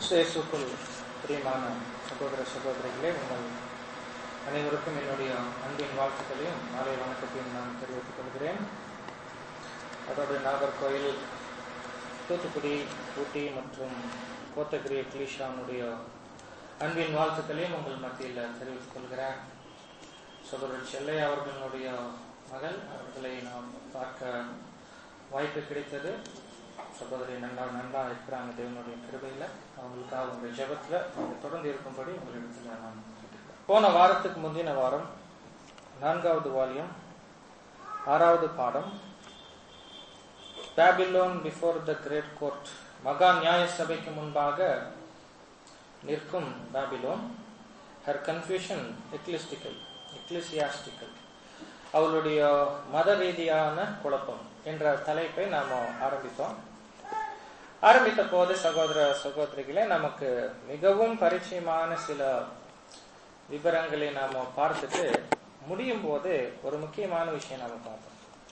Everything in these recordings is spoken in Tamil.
கிறிஸ்தேசுக்குள் பிரியமான சகோதர சகோதரிகளே உங்கள் அனைவருக்கும் என்னுடைய அன்பின் வாழ்த்துக்களையும் மாலை வணக்கத்தையும் நான் தெரிவித்துக் கொள்கிறேன் அதோடு நாகர்கோயில் தூத்துக்குடி ஊட்டி மற்றும் கோத்தகிரி கிளீஷானுடைய அன்பின் வாழ்த்துக்களையும் உங்கள் மத்தியில் தெரிவித்துக் கொள்கிறேன் சகோதரர் செல்லை அவர்களுடைய மகள் அவர்களை நாம் பார்க்க வாய்ப்பு கிடைத்தது சகோதரி நன்றா நன்றா இருக்கிறாங்க தேவனுடைய கிருபையில அவங்களுக்காக உங்களுடைய ஜெபத்துல அவங்க தொடர்ந்து இருக்கும்படி உங்களிடத்துல நான் கேட்டுக்கிறேன். போன வாரத்துக்கு முந்தின வாரம் நான்காவது வால்யம் ஆறாவது பாடம் Babylon before the great court மகா நியாய சபைக்கு முன்பாக நிற்கும் Babylon her confusion ecclesiastical ecclesiastical அவளுடைய மத ரீதியான குழப்பம் என்ற தலைப்பை நாம ஆரம்பித்தோம் ஆரம்பித்த போது சகோதர சகோதரிகளே நமக்கு மிகவும் பரிச்சயமான சில விவரங்களை நாம பார்த்துட்டு முடியும் போது ஒரு முக்கியமான விஷயம் நாம பார்த்தோம்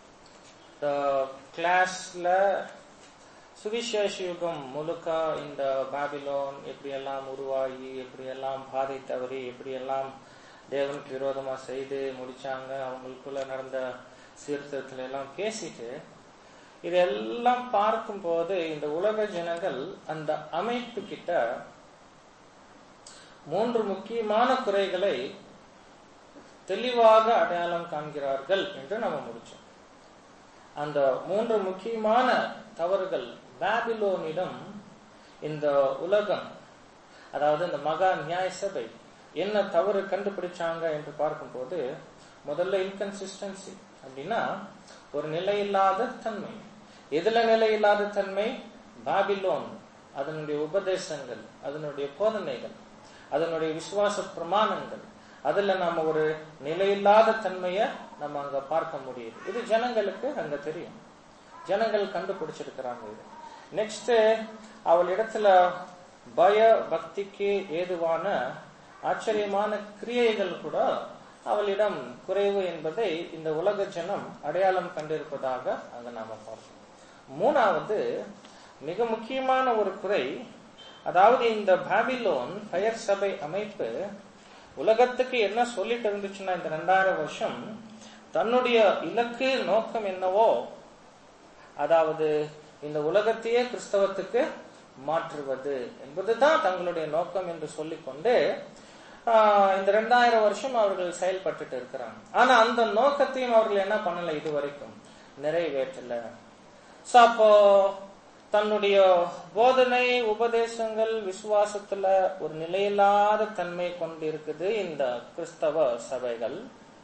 கிளாஸ்ல சுவிசேஷ யுகம் முழுக்க இந்த பாபிலோன் எப்படியெல்லாம் உருவாகி எப்படியெல்லாம் பாதை தவறி எப்படியெல்லாம் தேவனுக்கு விரோதமா செய்து முடிச்சாங்க அவங்களுக்குள்ள நடந்த சீர்திருத்தத்துல எல்லாம் பேசிட்டு இதெல்லாம் பார்க்கும்போது இந்த உலக ஜனங்கள் அந்த அமைப்பு கிட்ட மூன்று முக்கியமான குறைகளை தெளிவாக அடையாளம் காண்கிறார்கள் என்று நம்ம முடிச்சோம் அந்த மூன்று முக்கியமான தவறுகள் பாபிலோனிடம் இந்த உலகம் அதாவது இந்த மகா நியாய சபை என்ன தவறு கண்டுபிடிச்சாங்க என்று பார்க்கும்போது முதல்ல இன்கன்சிஸ்டன்சி அப்படின்னா ஒரு நிலையில்லாத தன்மை எதுல நிலையில்லாத தன்மை பாபிலோன் அதனுடைய உபதேசங்கள் அதனுடைய போதனைகள் அதனுடைய விசுவாச பிரமாணங்கள் அதுல நம்ம ஒரு நிலையில்லாத தன்மைய நம்ம அங்க பார்க்க முடியுது இது ஜனங்களுக்கு அங்க தெரியும் ஜனங்கள் கண்டுபிடிச்சிருக்கிறாங்க இது நெக்ஸ்ட் அவள் இடத்துல பய பக்திக்கு ஏதுவான ஆச்சரியமான கிரியைகள் கூட அவளிடம் குறைவு என்பதை இந்த உலக ஜனம் அடையாளம் கண்டிருப்பதாக அங்க நாம பார்க்கிறோம் மூணாவது மிக முக்கியமான ஒரு குறை அதாவது இந்த பாபிலோன் பெயர் சபை அமைப்பு உலகத்துக்கு என்ன சொல்லிட்டு இருந்துச்சுன்னா இந்த ரெண்டாயிரம் வருஷம் தன்னுடைய இலக்கு நோக்கம் என்னவோ அதாவது இந்த உலகத்தையே கிறிஸ்தவத்துக்கு மாற்றுவது என்பதுதான் தங்களுடைய நோக்கம் என்று சொல்லிக்கொண்டு இந்த ரெண்டாயிரம் வருஷம் அவர்கள் செயல்பட்டு இருக்கிறாங்க ஆனா அந்த நோக்கத்தையும் அவர்கள் என்ன பண்ணல இது வரைக்கும் நிறைவேற்றல சோ அப்போ தன்னுடைய போதனை உபதேசங்கள் விசுவாசத்துல ஒரு நிலையில்லாத தன்மை கொண்டு இருக்குது இந்த கிறிஸ்தவ சபைகள்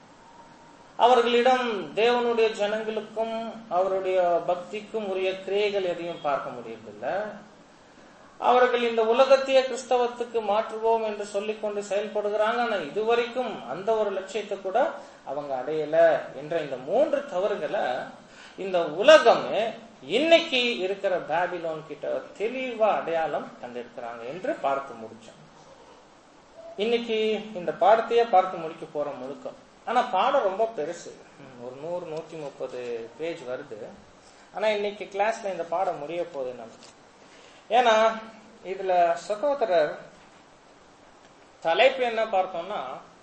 அவர்களிடம் தேவனுடைய ஜனங்களுக்கும் அவருடைய பக்திக்கும் உரிய கிரியைகள் எதையும் பார்க்க முடியவில்லை அவர்கள் இந்த உலகத்தையே கிறிஸ்தவத்துக்கு மாற்றுவோம் என்று சொல்லிக்கொண்டு செயல்படுகிறாங்க ஆனா இதுவரைக்கும் அந்த ஒரு லட்சியத்தை கூட அவங்க அடையல என்ற இந்த மூன்று தவறுகளை இந்த உலகமே இன்னைக்கு இருக்கிற பேபிலோன் கிட்ட தெளிவா அடையாளம் கண்டிருக்கிறாங்க என்று பார்த்து முடிச்சோம் இன்னைக்கு இந்த பாடத்தையே பார்த்து முடிக்க போற முழுக்க ஆனா பாடம் ரொம்ப பெருசு ஒரு நூறு நூத்தி முப்பது பேஜ் வருது ஆனா இன்னைக்கு கிளாஸ்ல இந்த பாடம் முடிய போகுது நமக்கு ஏன்னா இதுல சகோதரர் தலைப்பு என்ன பார்த்தோம்னா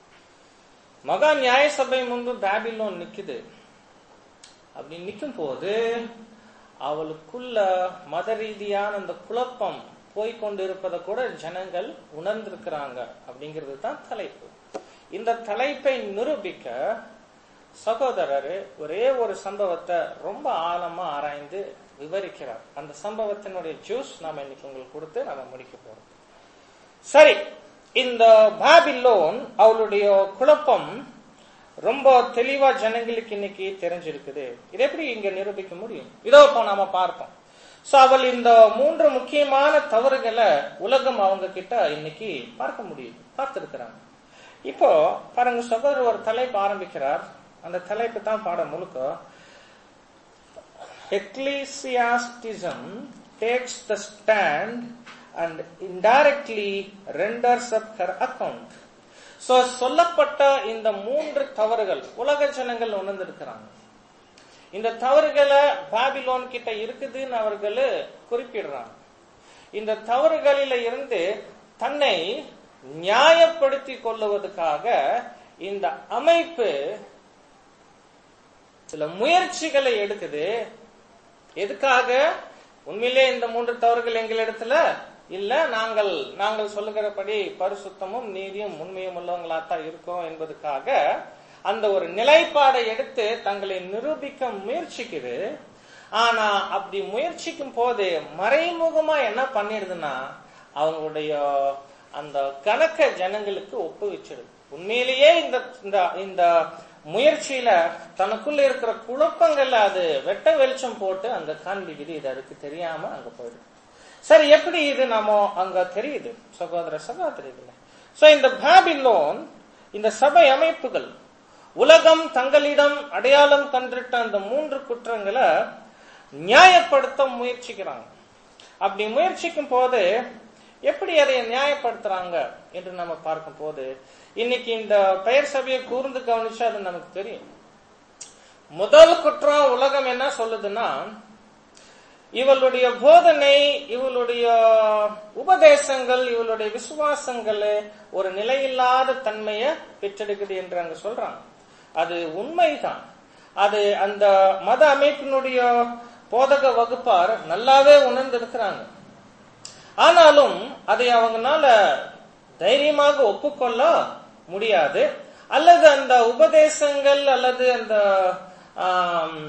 மகா நியாய சபை முன்பு பேபிலோன் நிக்குது அப்படி நிக்கும் போது அவளுக்குள்ள மத ரீதியான அந்த குழப்பம் போய்கொண்டு இருப்பதை கூட ஜனங்கள் உணர்ந்திருக்கிறாங்க அப்படிங்கிறது தான் தலைப்பு இந்த தலைப்பை நிரூபிக்க சகோதரர் ஒரே ஒரு சம்பவத்தை ரொம்ப ஆழமா ஆராய்ந்து விவரிக்கிறார் அந்த சம்பவத்தினுடைய ஜூஸ் நாம இன்னைக்கு உங்களுக்கு கொடுத்து நாம முடிக்க போறோம் சரி இந்த பாபிலோன் அவளுடைய குழப்பம் ரொம்ப தெளிவா ஜனங்களுக்கு இன்னைக்கு தெரிஞ்சிருக்குது இது எப்படி இங்க நிரூபிக்க முடியும் இதோ இப்போ நாம பார்ப்போம் சோ அவள் இந்த மூன்று முக்கியமான தவறுகளை உலகம் அவங்க கிட்ட இன்னைக்கு பார்க்க முடியுது பார்த்திருக்கிறாங்க இப்போ பாருங்க சகோதரர் ஒரு தலைப்பு ஆரம்பிக்கிறார் அந்த தலைப்பு தான் பாடம் முழுக்க ecclesiastism takes the stand and indirectly renders up her account. So, சொல்லப்பட்ட இந்த மூன்று தவறுகள் உலக ஜனங்கள் உணர்ந்திருக்கிறாங்க இந்த தவறுகளை பாபிலோன் கிட்ட இருக்குதுன்னு அவர்கள் குறிப்பிடுறாங்க இந்த தவறுகளில இருந்து தன்னை நியாயப்படுத்திக் கொள்ளுவதற்காக இந்த அமைப்பு சில முயற்சிகளை எடுக்குது எதுக்காக உண்மையிலே இந்த மூன்று தவறுகள் எங்களிடத்துல இல்ல நாங்கள் நாங்கள் சொல்லுகிறபடி பரிசுத்தமும் நீதியும் உண்மையும் உள்ளவங்களா தான் இருக்கோம் என்பதுக்காக அந்த ஒரு நிலைப்பாடை எடுத்து தங்களை நிரூபிக்க முயற்சிக்குது ஆனா அப்படி முயற்சிக்கும் போது மறைமுகமா என்ன பண்ணிடுதுன்னா அவங்களுடைய அந்த கணக்க ஜனங்களுக்கு ஒப்புவிச்சிடுது உண்மையிலேயே இந்த இந்த- இந்த முயற்சியில தனக்குள்ள இருக்கிற குழப்பங்கள்ல அது வெட்ட வெளிச்சம் போட்டு அங்க காண்பிக்குது இது அதுக்கு தெரியாம அங்க போயிடுது சரி எப்படி இது நாம அங்க தெரியுது சகோதர சகோதரிகள சோ இந்த பாபிலோன் இந்த சபை அமைப்புகள் உலகம் தங்களிடம் அடையாளம் கண்டிட்ட அந்த மூன்று குற்றங்களை நியாயப்படுத்த முயற்சிக்கிறாங்க அப்படி முயற்சிக்கும் போது எப்படி அதை நியாயப்படுத்துறாங்க என்று நம்ம பார்க்கும் போது இன்னைக்கு இந்த பெயர் சபையை கூர்ந்து கவனிச்சா அது நமக்கு தெரியும் முதல் குற்றம் உலகம் என்ன சொல்லுதுன்னா இவளுடைய போதனை இவளுடைய உபதேசங்கள் இவளுடைய விசுவாசங்கள் ஒரு நிலையில்லாத தன்மையை பெற்றெடுக்குது என்று அங்க சொல்றாங்க அது உண்மைதான் அது அந்த மத அமைப்பினுடைய போதக வகுப்பார் நல்லாவே உணர்ந்திருக்கிறாங்க ஆனாலும் அதை அவங்கனால தைரியமாக ஒப்புக்கொள்ள முடியாது அல்லது அந்த உபதேசங்கள் அல்லது அந்த ஆம்,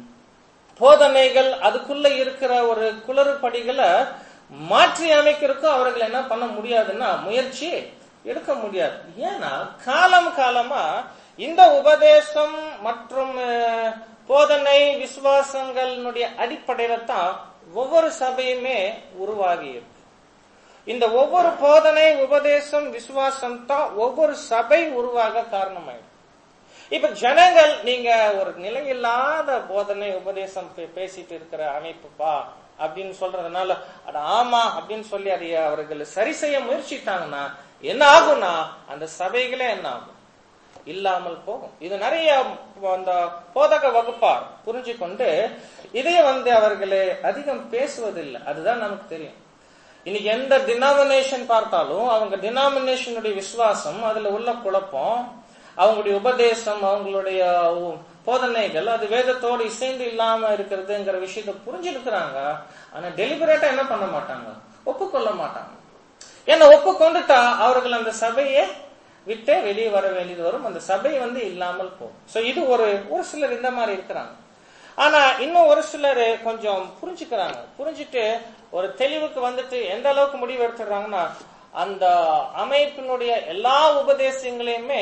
போதனைகள் அதுக்குள்ள இருக்கிற ஒரு குளறுபடிகளை மாற்றி அமைக்கிறதுக்கும் அவர்கள் என்ன பண்ண முடியாதுன்னா முயற்சி எடுக்க முடியாது ஏன்னா காலம் காலமா இந்த உபதேசம் மற்றும் அஹ், போதனை விசுவாசங்களுடைய அடிப்படையில தான் ஒவ்வொரு சபையுமே உருவாகி இருக்கு இந்த ஒவ்வொரு போதனை உபதேசம் விசுவாசம் தான் ஒவ்வொரு சபை உருவாக காரணமாயிடும் இப்ப ஜனங்கள் நீங்க ஒரு நிலையில்லாத போதனை உபதேசம் பே- பேசிட்டு இருக்கிற அமைப்புப்பா அப்படின்னு சொல்றதுனால அட ஆமா அப்படின்னு சொல்லி அதை அவர்கள் சரி செய்ய முயற்சித்தாங்கன்னா என்ன ஆகும்னா அந்த சபைகளே என்ன ஆகும் இல்லாமல் போகும் இது நிறைய அந்த போதக வகுப்பார் புரிஞ்சு கொண்டு இதை வந்து அவர்களே அதிகம் பேசுவதில்லை அதுதான் நமக்கு தெரியும் இன்னைக்கு எந்த டினாமினேஷன் பார்த்தாலும் அவங்க டினாமினேஷனுடைய விசுவாசம் அதுல உள்ள குழப்பம் அவங்களுடைய உபதேசம் அவங்களுடைய உ- போதனைகள் அது வேதத்தோடு இசைந்து இல்லாம இருக்கிறதுங்கிற விஷயத்தை புரிஞ்சிருக்கிறாங்க ஆனா டெலிபரேட்டா என்ன பண்ண மாட்டாங்க ஒப்புக்கொள்ள மாட்டாங்க ஏன்னா ஒப்புக்கொண்டுட்டா அவர்கள் அந்த சபையை விட்டே வெளியே வர வேண்டியது வரும் அந்த சபை வந்து இல்லாமல் போகும் சோ இது ஒரு ஒரு சிலர் இந்த மாதிரி இருக்கிறாங்க ஆனா இன்னும் ஒரு சிலர் கொஞ்சம் புரிஞ்சுக்கிறாங்க புரிஞ்சுட்டு ஒரு தெளிவுக்கு வந்துட்டு எந்த அளவுக்கு முடிவு எடுத்துடுறாங்கன்னா அந்த அமைப்பினுடைய எல்லா உபதேசங்களையுமே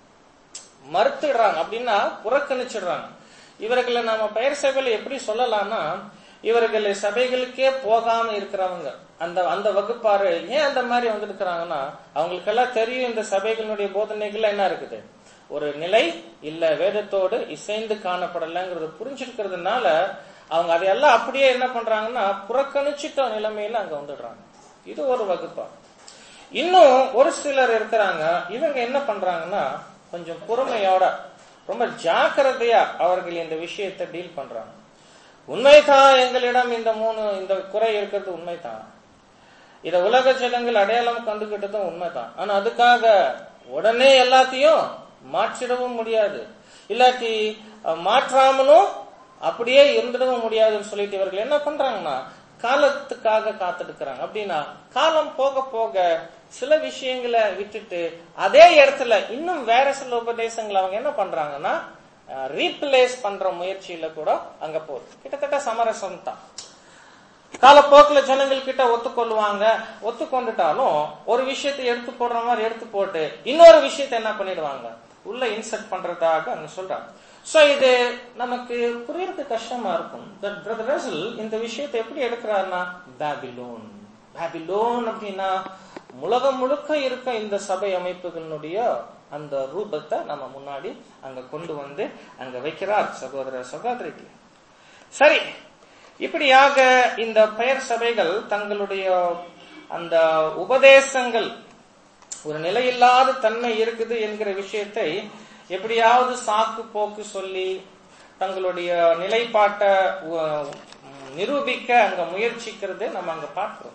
மறுத்துடுறாங்க அப்படின்னா புறக்கணிச்சிடுறாங்க இவர்களை நாம பெயர் சபையில எப்படி சொல்லலாம்னா இவர்கள் சபைகளுக்கே போகாம இருக்கிறவங்க அந்த அந்த வகுப்பாரு ஏன் அந்த மாதிரி வந்திருக்கிறாங்கன்னா அவங்களுக்கெல்லாம் தெரியும் இந்த சபைகளுடைய போதனைகள் என்ன இருக்குது ஒரு நிலை இல்ல வேதத்தோடு இசைந்து காணப்படலைங்கிறது புரிஞ்சிருக்கிறதுனால அவங்க அதையெல்லாம் அப்படியே என்ன பண்றாங்கன்னா புறக்கணிச்சிட்ட நிலைமையில அங்க வந்துடுறாங்க இது ஒரு வகுப்பா இன்னும் ஒரு சிலர் இருக்கிறாங்க இவங்க என்ன பண்றாங்கன்னா கொஞ்சம் பொறுமையோட ரொம்ப ஜாக்கிரதையா அவர்கள் இந்த விஷயத்தை டீல் பண்றாங்க உண்மைதான் எங்களிடம் இந்த மூணு இந்த குறை இருக்கிறது உண்மைதான் இத உலக ஜனங்கள் அடையாளம் கண்டுகிட்டதும் உண்மைதான் ஆனா அதுக்காக உடனே எல்லாத்தையும் மாற்றிடவும் முடியாது இல்லாட்டி அஹ், மாற்றாமலும் அப்படியே இருந்துடவும் முடியாதுன்னு சொல்லிட்டு இவர்கள் என்ன பண்றாங்கன்னா காலத்துக்காக காத்துடுக்கிறாங்க அப்படின்னா காலம் போக போக சில விஷயங்களை விட்டுட்டு அதே இடத்துல இன்னும் வேற சில உபதேசங்களை அவங்க என்ன பண்றாங்கன்னா ரீப்ளேஸ் பண்ற முயற்சியில கூட அங்க போகுது கிட்டத்தட்ட சமரசம் தான் காலப்போக்கில் ஜனங்கள் கிட்ட ஒத்துக்கொள்வாங்க ஒத்துக்கொண்டுட்டாலும் ஒரு விஷயத்தை எடுத்து போடுற மாதிரி எடுத்து போட்டு இன்னொரு விஷயத்தை என்ன பண்ணிடுவாங்க உள்ள இன்சர்ட் பண்றதாக அங்க சொல்றாங்க சோ இது நமக்கு புரியறது கஷ்டமா இருக்கும் That Brother Russell இந்த விஷயத்தை எப்படி எடுக்கிறாருன்னா பாபிலோன் பாபிலோன் அப்படின்னா உலகம் முழுக்க இருக்க இந்த சபை அமைப்புகளுடைய அந்த ரூபத்தை நம்ம முன்னாடி அங்க கொண்டு வந்து அங்க வைக்கிறார் சகோதர சகோதரிக்கு சரி இப்படியாக இந்த பெயர் சபைகள் தங்களுடைய அந்த உபதேசங்கள் ஒரு நிலையில்லாத தன்மை இருக்குது என்கிற விஷயத்தை எப்படியாவது சாக்கு போக்கு சொல்லி தங்களுடைய நிலைப்பாட்டை உ- நிரூபிக்க அங்க முயற்சிக்கிறது நம்ம அங்க பார்க்கிறோம்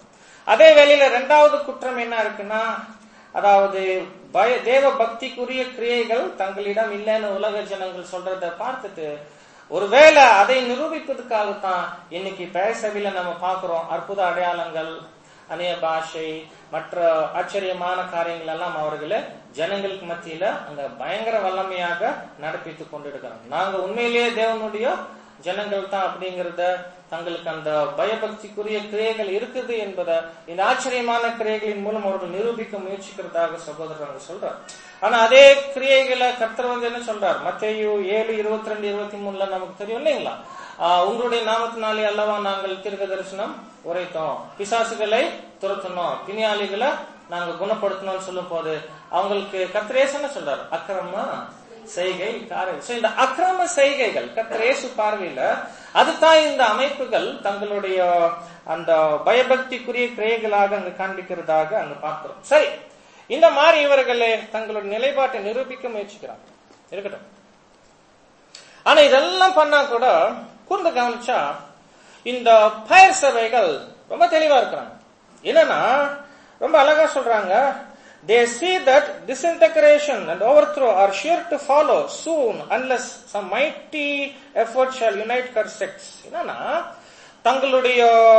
அதே வேளையில இரண்டாவது குற்றம் என்ன இருக்குன்னா அதாவது பய தேவ பக்திக்குரிய கிரியைகள் தங்களிடம் இல்லைன்னு உலக ஜனங்கள் சொல்றத பார்த்துட்டு ஒருவேளை அதை நிரூபிப்பதற்காகத்தான் இன்னைக்கு பெயர் சபையில நம்ம பார்க்கிறோம் அற்புத அடையாளங்கள் அந்நிய பாஷை மற்ற ஆச்சரியமான காரியங்கள் எல்லாம் அவர்களை ஜனங்களுக்கு மத்தியில அங்க பயங்கர வல்லமையாக நடப்பித்துக் கொண்டிருக்கிறாங்க நாங்க உண்மையிலேயே தேவனுடைய ஜனங்கள் தான் அப்படிங்கறத தங்களுக்கு அந்த பயபக்திக்குரிய கிரியைகள் இருக்குது என்பதை இந்த ஆச்சரியமான கிரியைகளின் மூலம் அவர்கள் நிரூபிக்க முயற்சிக்கிறதாக சகோதரர் சொல்றார் ஆனா அதே கிரியைகளை கர்த்தர் வந்து என்ன சொல்றார் மத்தேயு ஏழு இருபத்தி ரெண்டு இருபத்தி மூணுல நமக்கு தெரியும் இல்லைங்களா ஆஹ் உங்களுடைய நாமத்தினாலே அல்லவா நாங்கள் தீர்க்க தரிசனம் உரைத்தோம் பிசாசுகளை துரத்தணும் பிணியாளிகளை நாங்க குணப்படுத்தணும்னு சொல்லும் போது அவங்களுக்கு கர்த்தரேசு என்ன சொல்றாரு அக்கிரம செய்கை காரியம் So, இந்த அக்கிரம செய்கைகள் கர்த்தரேசு பார்வையில அதுதான் இந்த அமைப்புகள் தங்களுடைய அந்த பயபக்திக்குரிய கிரியைகளாக அங்கு காண்பிக்கிறதாக அங்கு பார்க்கிறோம் சரி இந்த மாதிரி இவர்களே தங்களுடைய நிலைப்பாட்டை நிரூபிக்க முயற்சிக்கிறாங்க இருக்கட்டும் ஆனா இதெல்லாம் பண்ணா கூட கூர்ந்து கவனிச்சா இந்த பயர் சபைகள் ரொம்ப தெளிவா இருக்கிறாங்க என்னன்னா ரொம்ப அழகா சொல்றாங்க they see that disintegration and overthrow are sure to follow soon unless some mighty effort shall unite her sects என்னன்னா தங்களுடைய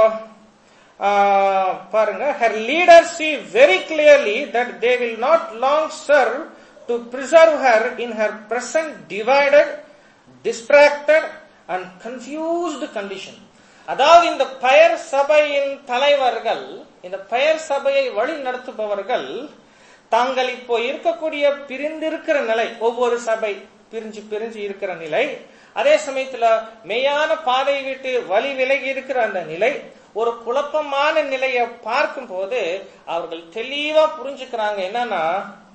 ஆஹ், பாருங்க her leaders see very clearly that they will not long serve to preserve her in her present divided distracted and confused condition அதாவது இந்த பெயர் சபையின் தலைவர்கள் இந்த பெயர் சபையை வழி நடத்துபவர்கள் தாங்கள் இப்போ இருக்கக்கூடிய பிரிந்திருக்கிற நிலை ஒவ்வொரு சபை பிரிஞ்சு பிரிஞ்சு இருக்கிற நிலை அதே சமயத்துல மெய்யான பாதை விட்டு வழி விலகி இருக்கிற அந்த நிலை ஒரு குழப்பமான நிலையை பார்க்கும் போது அவர்கள் தெளிவா புரிஞ்சுக்கிறாங்க என்னன்னா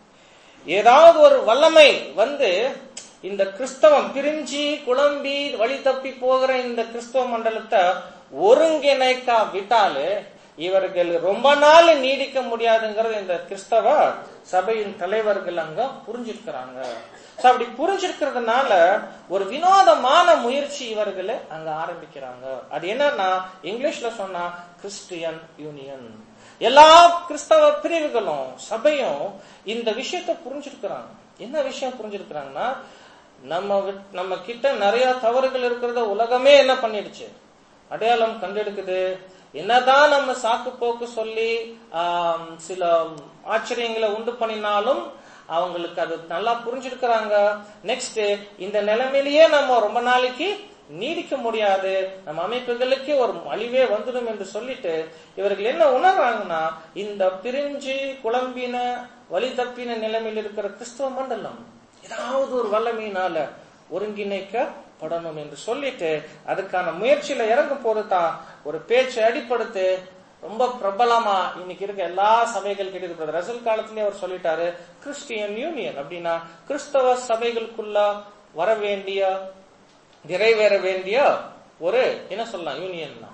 ஏதாவது ஒரு வல்லமை வந்து இந்த கிறிஸ்தவம் பிரிஞ்சு குழம்பி வழி தப்பி போகிற இந்த கிறிஸ்தவ மண்டலத்தை ஒருங்கிணைக்கா விட்டாலு இவர்கள் ரொம்ப நாள் நீடிக்க முடியாதுங்கிறது இந்த கிறிஸ்தவ சபையின் தலைவர்கள் அங்க புரிஞ்சிருக்கிறாங்க So, அப்படி புரிஞ்சிருக்கிறதுனால ஒரு வினோதமான முயற்சி இவர்கள் அங்க ஆரம்பிக்கிறாங்க அது என்னன்னா இங்கிலீஷ்ல சொன்னா கிறிஸ்டியன் யூனியன் எல்லா கிறிஸ்தவ பிரிவுகளும் சபையும் இந்த விஷயத்தை புரிஞ்சிருக்கிறாங்க என்ன விஷயம் புரிஞ்சிருக்கிறாங்கன்னா நம்ம விட்- நம்ம கிட்ட நிறைய தவறுகள் இருக்கிறத உலகமே என்ன பண்ணிடுச்சு அடையாளம் கண்டெடுக்குது என்னதான் நம்ம சாக்கு போக்கு சொல்லி ஆம், சில ஆச்சரியங்களை உண்டு பண்ணினாலும் அவங்களுக்கு அது நல்லா புரிஞ்சிருக்கிறாங்க நெக்ஸ்ட் இந்த நிலைமையிலேயே நம்ம ரொம்ப நாளைக்கு நீடிக்க முடியாது நம்ம அமைப்புகளுக்கு ஒரு அழிவே வந்துடும் என்று சொல்லிட்டு இவர்கள் என்ன உணர்றாங்கன்னா இந்த பிரிஞ்சு குழம்பின வழி தப்பின நிலைமையில் இருக்கிற கிறிஸ்தவ மண்டலம் ஏதாவது ஒரு வல்லமையினால ஒருங்கிணைக்கப்படணும் என்று சொல்லிட்டு அதுக்கான முயற்சியில இறங்கும் போது தான் ஒரு பேச்சை அடிப்படுத்து ரொம்ப பிரபலமா இன்னைக்கு இருக்க எல்லா சபைகள் கிட்ட இருக்கிறது ரசல் காலத்திலேயே அவர் சொல்லிட்டாரு கிறிஸ்டியன் யூனியன் அப்படின்னா கிறிஸ்தவ சபைகளுக்குள்ள வர வேண்டிய நிறைவேற வேண்டிய ஒரு என்ன சொல்லலாம் யூனியன்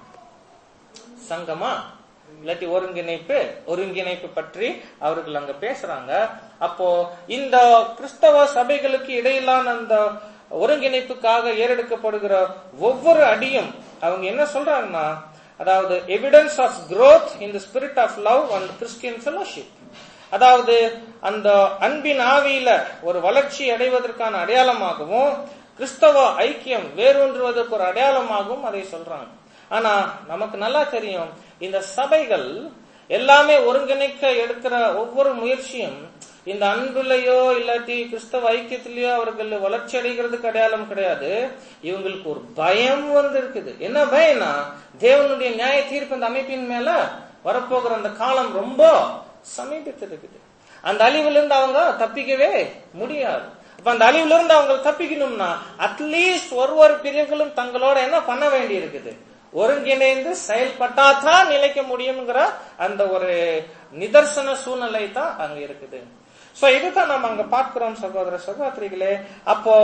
சங்கமா இல்லாட்டி ஒருங்கிணைப்பு ஒருங்கிணைப்பு பற்றி அவர்கள் அங்க பேசுறாங்க அப்போ இந்த கிறிஸ்தவ சபைகளுக்கு இடையிலான அந்த ஒருங்கிணைப்புக்காக ஏறெடுக்கப்படுகிற ஒவ்வொரு அடியும் அவங்க என்ன சொல்றாங்கன்னா அதாவது evidence of growth in the spirit of love and Christian fellowship அதாவது அந்த அன்பின் ஆவியில ஒரு வளர்ச்சி அடைவதற்கான அடையாளமாகவும் கிறிஸ்தவ ஐக்கியம் வேரூன்றுவதற்கு ஒரு அடையாளமாகவும் அதை சொல்றாங்க ஆனா நமக்கு நல்லா தெரியும் இந்த சபைகள் எல்லாமே ஒருங்கிணைக்க எடுக்கிற ஒவ்வொரு முயற்சியும் இந்த அன்புலையோ இல்லாட்டி கிறிஸ்தவ ஐக்கியத்திலேயோ அவர்கள் வளர்ச்சி அடைகிறதுக்கு அடையாளம் கிடையாது இவங்களுக்கு ஒரு பயம் வந்து இருக்குது என்ன பயம்னா தேவனுடைய நியாய தீர்ப்பு அந்த அமைப்பின் மேல வரப்போகிற அந்த காலம் ரொம்ப சமீபத்தில் இருக்குது அந்த அழிவிலிருந்து அவங்க தப்பிக்கவே முடியாது அப்ப அந்த அழிவிலிருந்து அவங்க தப்பிக்கணும்னா அட்லீஸ்ட் ஒரு ஒரு பிரிவுகளும் தங்களோட என்ன பண்ண வேண்டி இருக்குது ஒருங்கிணைந்து செயல்பட்டாதான் நிலைக்க முடியுங்கிற அந்த ஒரு நிதர்சன சூழ்நிலை தான் அங்க இருக்குது சோ இதுதான் நம்ம அங்க பார்க்கிறோம் சகோதர சகோதரிகளே அப்போ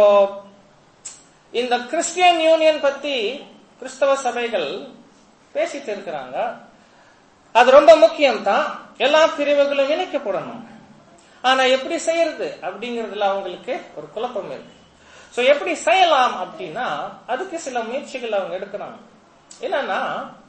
இந்த கிறிஸ்டியன் யூனியன் பத்தி கிறிஸ்தவ சபைகள் பேசிட்டு இருக்கிறாங்க அது ரொம்ப முக்கியம் தான் எல்லா பிரிவுகளும் இணைக்கப்படணும் ஆனா எப்படி செய்யறது அப்படிங்கறதுல அவங்களுக்கு ஒரு குழப்பம் இருக்கு சோ எப்படி செய்யலாம் அப்படின்னா அதுக்கு சில முயற்சிகள் அவங்க எடுக்கிறாங்க என்னன்னா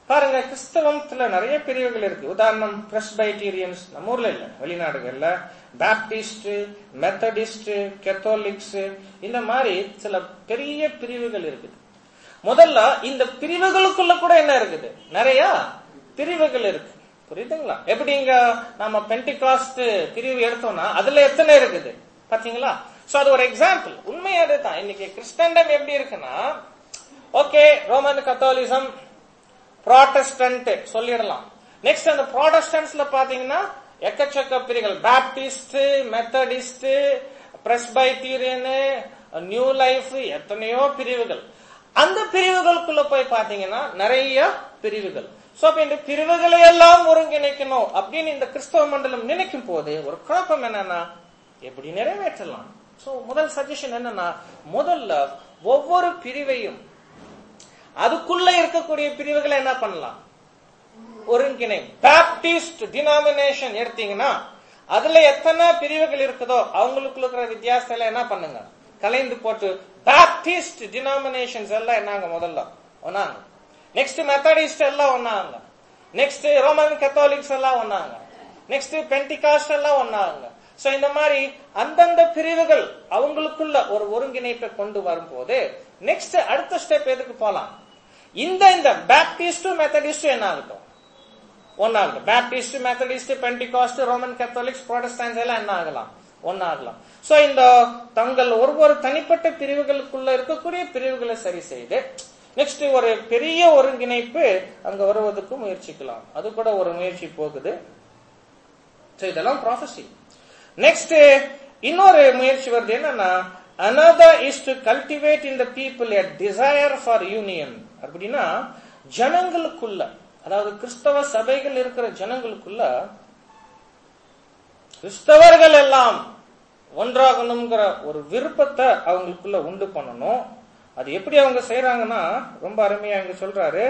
பாருங்க கிறிஸ்தவத்துல நிறைய பிரிவுகள் இருக்கு உதாரணம் பிரஸ்பைட்டீரியன்ஸ் நம்ம ஊர்ல இல்ல வெளிநாடுகள்ல பேப்டிஸ்ட் மெத்தடிஸ்ட் கெத்தோலிக்ஸ் இந்த மாதிரி சில பெரிய பிரிவுகள் இருக்குது முதல்ல இந்த பிரிவுகளுக்குள்ள கூட என்ன இருக்குது நிறைய பிரிவுகள் இருக்கு புரியுதுங்களா எப்படி இங்க நம்ம பென்டிகாஸ்ட் பிரிவு எடுத்தோம்னா அதுல எத்தனை இருக்குது பாத்தீங்களா சோ அது ஒரு எக்ஸாம்பிள் உண்மை அதுதான் இன்னைக்கு கிறிஸ்டண்டம் எப்படி இருக்குன்னா ஓகே ரோமன் கத்தோலிசம் ப்ராட்டஸ்டன்ட் சொல்லிடலாம் நெக்ஸ்ட் அந்த ப்ராட்டஸ்டன்ட்ஸ்ல பாத்தீங்கன்னா எக்கச்சக்க பிரிவுகள் Baptist Methodist Presbyterian new life எத்தனையோ பிரிவுகள் அந்த பிரிவுகளுக்குள்ள போய் பாத்தீங்கன்னா நிறைய பிரிவுகள் சோ அப்ப இந்த பிரிவுகளை எல்லாம் ஒருங்கிணைக்கணும் அப்படின்னு இந்த கிறிஸ்தவ மண்டலம் நினைக்கும் போது ஒரு குழப்பம் என்னன்னா எப்படி நிறைவேற்றலாம் சோ முதல் சஜஷன் என்னன்னா முதல்ல ஒவ்வொரு பிரிவையும் அதுக்குள்ள இருக்கக்கூடிய பிரிவுகளை என்ன பண்ணலாம் ஒருங்கிணை பேப்டிஸ்ட் டினாமினேஷன் எடுத்தீங்கன்னா அதுல எத்தனை பிரிவுகள் இருக்குதோ அவங்களுக்குள்ள இருக்கிற வித்தியாசத்துல என்ன பண்ணுங்க கலைந்து போட்டு பேப்டிஸ்ட் டினாமினேஷன்ஸ் எல்லாம் என்னங்க முதல்ல ஒன்னாங்க நெக்ஸ்ட் மெத்தடிஸ்ட் எல்லாம் ஒன்னாங்க நெக்ஸ்ட் ரோமன் கத்தோலிக்ஸ் எல்லாம் ஒன்னாங்க நெக்ஸ்ட் பென்டிகாஸ்ட் எல்லாம் ஒன்னாங்க சோ இந்த மாதிரி அந்தந்த பிரிவுகள் அவங்களுக்குள்ள ஒரு ஒருங்கிணைப்பை கொண்டு வரும்போது நெக்ஸ்ட் அடுத்த ஸ்டெப் எதுக்கு போலாம் இந்த இந்த பேப்டிஸ்ட் மெத்தடிஸ்ட் என்ன ஆகட்டும் ஒன்னாகட்டும் Baptist Methodist Pentecost Roman Catholics Protestants எல்லாம் என்ன ஆகலாம் ஒன்னாகலாம் சோ இந்த தங்கள் ஒவ்வொரு தனிப்பட்ட பிரிவுகளுக்குள்ள இருக்கக்கூடிய பிரிவுகளை சரி செய்து நெக்ஸ்ட் ஒரு பெரிய ஒருங்கிணைப்பு அங்க வருவதற்கு முயற்சிக்கலாம் அது கூட ஒரு முயற்சி போகுது சோ இதெல்லாம் ப்ராஃபஸி நெக்ஸ்ட் இன்னொரு முயற்சி வருது என்னன்னா another is to cultivate in the people a desire for union அப்படின்னா ஜனங்களுக்குள்ள அதாவது கிறிஸ்தவ சபைகள் இருக்கிற ஜனங்களுக்குள்ள கிறிஸ்தவர்கள் எல்லாம் ஒன்றாகணுங்கிற ஒரு விருப்பத்தை அவங்களுக்குள்ள உண்டு பண்ணணும் அது எப்படி அவங்க செய்யறாங்கன்னா ரொம்ப அருமையா இங்க சொல்றாரு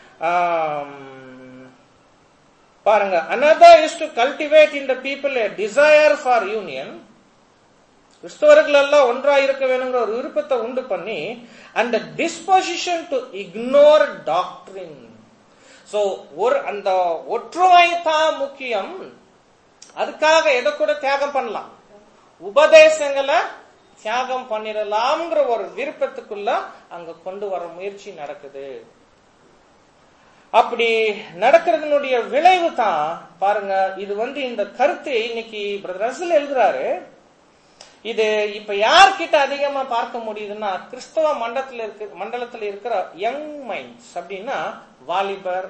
பாருங்க another is to cultivate in the people a desire for union கிறிஸ்தவர்கள் எல்லாம் ஒன்றா இருக்க வேணுங்கிற ஒரு விருப்பத்தை உண்டு பண்ணி அந்த disposition to ignore doctrine so ஒரு அந்த ஒற்றுமை தான் முக்கியம் அதுக்காக எதை கூட தியாகம் பண்ணலாம் உபதேசங்களை தியாகம் பண்ணிடலாம்ங்கிற ஒரு விருப்பத்துக்குள்ள அங்க கொண்டு வர முயற்சி நடக்குது அப்படி நடக்கிறதுனுடைய விளைவு தான் பாருங்க இது வந்து இந்த கருத்தை இன்னைக்கு பிரதர் ரசல் எழுதுறாரு இது இப்ப யார்கிட்ட அதிகமா பார்க்க முடியுதுன்னா கிறிஸ்தவ மண்டலத்துல இருக்க மண்டலத்துல இருக்கிற யங் மைண்ட்ஸ் அப்படின்னா வாலிபர்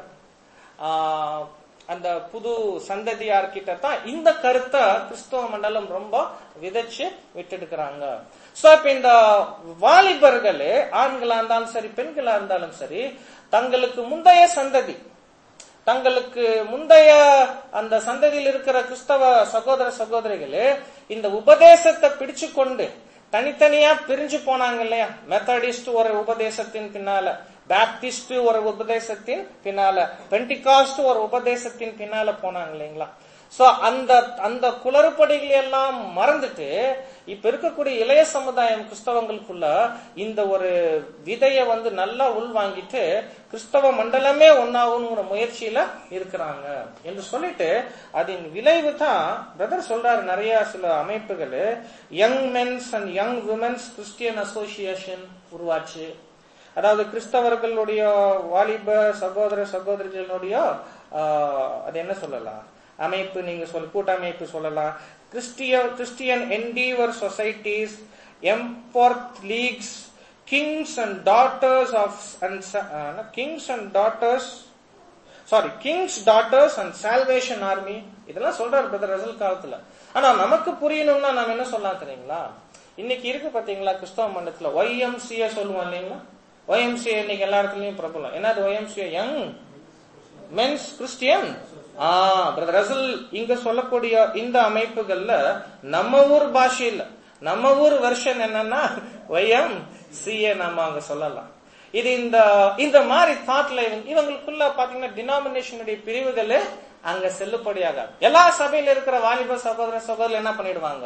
அந்த புது சந்ததியார்கிட்ட தான் இந்த கருத்தை கிறிஸ்தவ மண்டலம் ரொம்ப விதைச்சு விட்டுடுக்கிறாங்க சோ இப்ப இந்த வாலிபர்கள் ஆண்களா இருந்தாலும் சரி பெண்களா இருந்தாலும் சரி தங்களுக்கு முந்தைய சந்ததி தங்களுக்கு முந்தைய அந்த சந்ததியில் இருக்கிற கிறிஸ்தவ சகோதர சகோதரிகளே இந்த உபதேசத்தை பிடிச்சு கொண்டு தனித்தனியா பிரிஞ்சு போனாங்க இல்லையா மெத்தடிஸ்ட் ஒரு உபதேசத்தின் பின்னால பேப்டிஸ்ட் ஒரு உபதேசத்தின் பின்னால பென்டிகாஸ்ட் ஒரு உபதேசத்தின் பின்னால போனாங்க இல்லைங்களா சோ அந்த அந்த குளறுபடிகளை எல்லாம் மறந்துட்டு இப்ப இருக்கக்கூடிய இளைய சமுதாயம் கிறிஸ்தவங்களுக்குள்ள இந்த ஒரு விதைய வந்து நல்லா உள்வாங்கிட்டு கிறிஸ்தவ மண்டலமே ஒன்னாகுங்கிற முயற்சியில இருக்கிறாங்க என்று சொல்லிட்டு அதன் விளைவு தான் பிரதர் சொல்றாரு நிறைய சில அமைப்புகள் young men's and young women's Christian association உருவாச்சு அதாவது கிறிஸ்தவர்களுடைய வாலிப சகோதர சகோதரிகளுடைய அது என்ன சொல்லலாம் அமைப்பு நீங்க சொல் கூட்டமைப்பு சொல்லலாம் Christian Christian endeavour societies Epworth leagues kings and daughters of and kings and daughters sorry kings daughters and Salvation Army இதெல்லாம் சொல்றாரு பிரதர் ரசல் காலத்துல ஆனா நமக்கு புரியணும்னா நம்ம என்ன சொல்லலாம் தெரியுங்களா இன்னைக்கு இருக்கு பாத்தீங்களா கிறிஸ்தவ மண்டலத்துல ஒய்எம்சிஏ சொல்லுவோம் இல்லைங்களா ஒய்எம்சிஏ இன்னைக்கு எல்லா இடத்துலயும் பிரபலம் என்னது YMCA young men's Christian ah brother Russell இங்க சொல்லக்கூடிய இந்த அமைப்புகள்ல நம்ம ஊர் பாஷையில நம்ம ஊர் வெர்ஷன் என்னன்னா ஒய்எம் சிஏ நாம அங்க சொல்லலாம் இது இந்த இந்த மாதிரி தாட்ல இவங்களுக்குள்ள பாத்தீங்கன்னா டினாமினேஷனுடைய பிரிவுகள் அங்க செல்லுபடியாகாது எல்லா சபையில இருக்கிற வாலிப சகோதர சகோதரர் என்ன பண்ணிடுவாங்க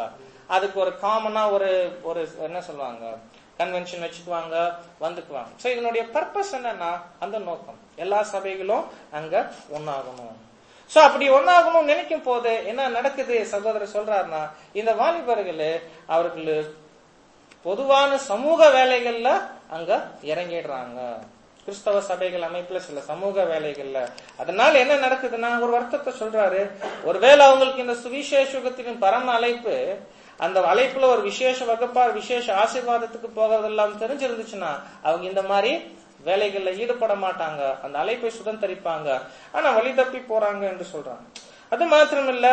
அதுக்கு ஒரு காமனா ஒரு ஒரு என்ன சொல்லுவாங்க கன்வென்ஷன் வச்சுக்குவாங்க வந்துக்குவாங்க சோ இதனுடைய பர்பஸ் என்னன்னா அந்த நோக்கம் எல்லா சபைகளும் அங்க ஒன்னாகணும் சோ அப்படி ஒன்னாகணும் நினைக்கும் போது என்ன நடக்குது சகோதரர் சொல்றாருன்னா இந்த வாலிபர்கள் அவர்கள் பொதுவான சமூக வேலைகள்ல அங்க இறங்கிடுறாங்க கிறிஸ்தவ சபைகள் அமைப்புல சில சமூக வேலைகள்ல அதனால என்ன நடக்குதுன்னா ஒரு வருத்தத்தை சொல்றாரு ஒருவேளை அவங்களுக்கு இந்த சுவிசேஷத்தின் பரம அழைப்பு அந்த அழைப்புல ஒரு விசேஷ வகுப்பா விசேஷ ஆசீர்வாதத்துக்கு போகிறதெல்லாம் தெரிஞ்சிருந்துச்சுன்னா அவங்க இந்த மாதிரி வேலைகள்ல ஈடுபட மாட்டாங்க அந்த அழைப்பை சுதந்திரிப்பாங்க ஆனா வழி தப்பி போறாங்க என்று சொல்றாங்க அது மாத்திரமில்ல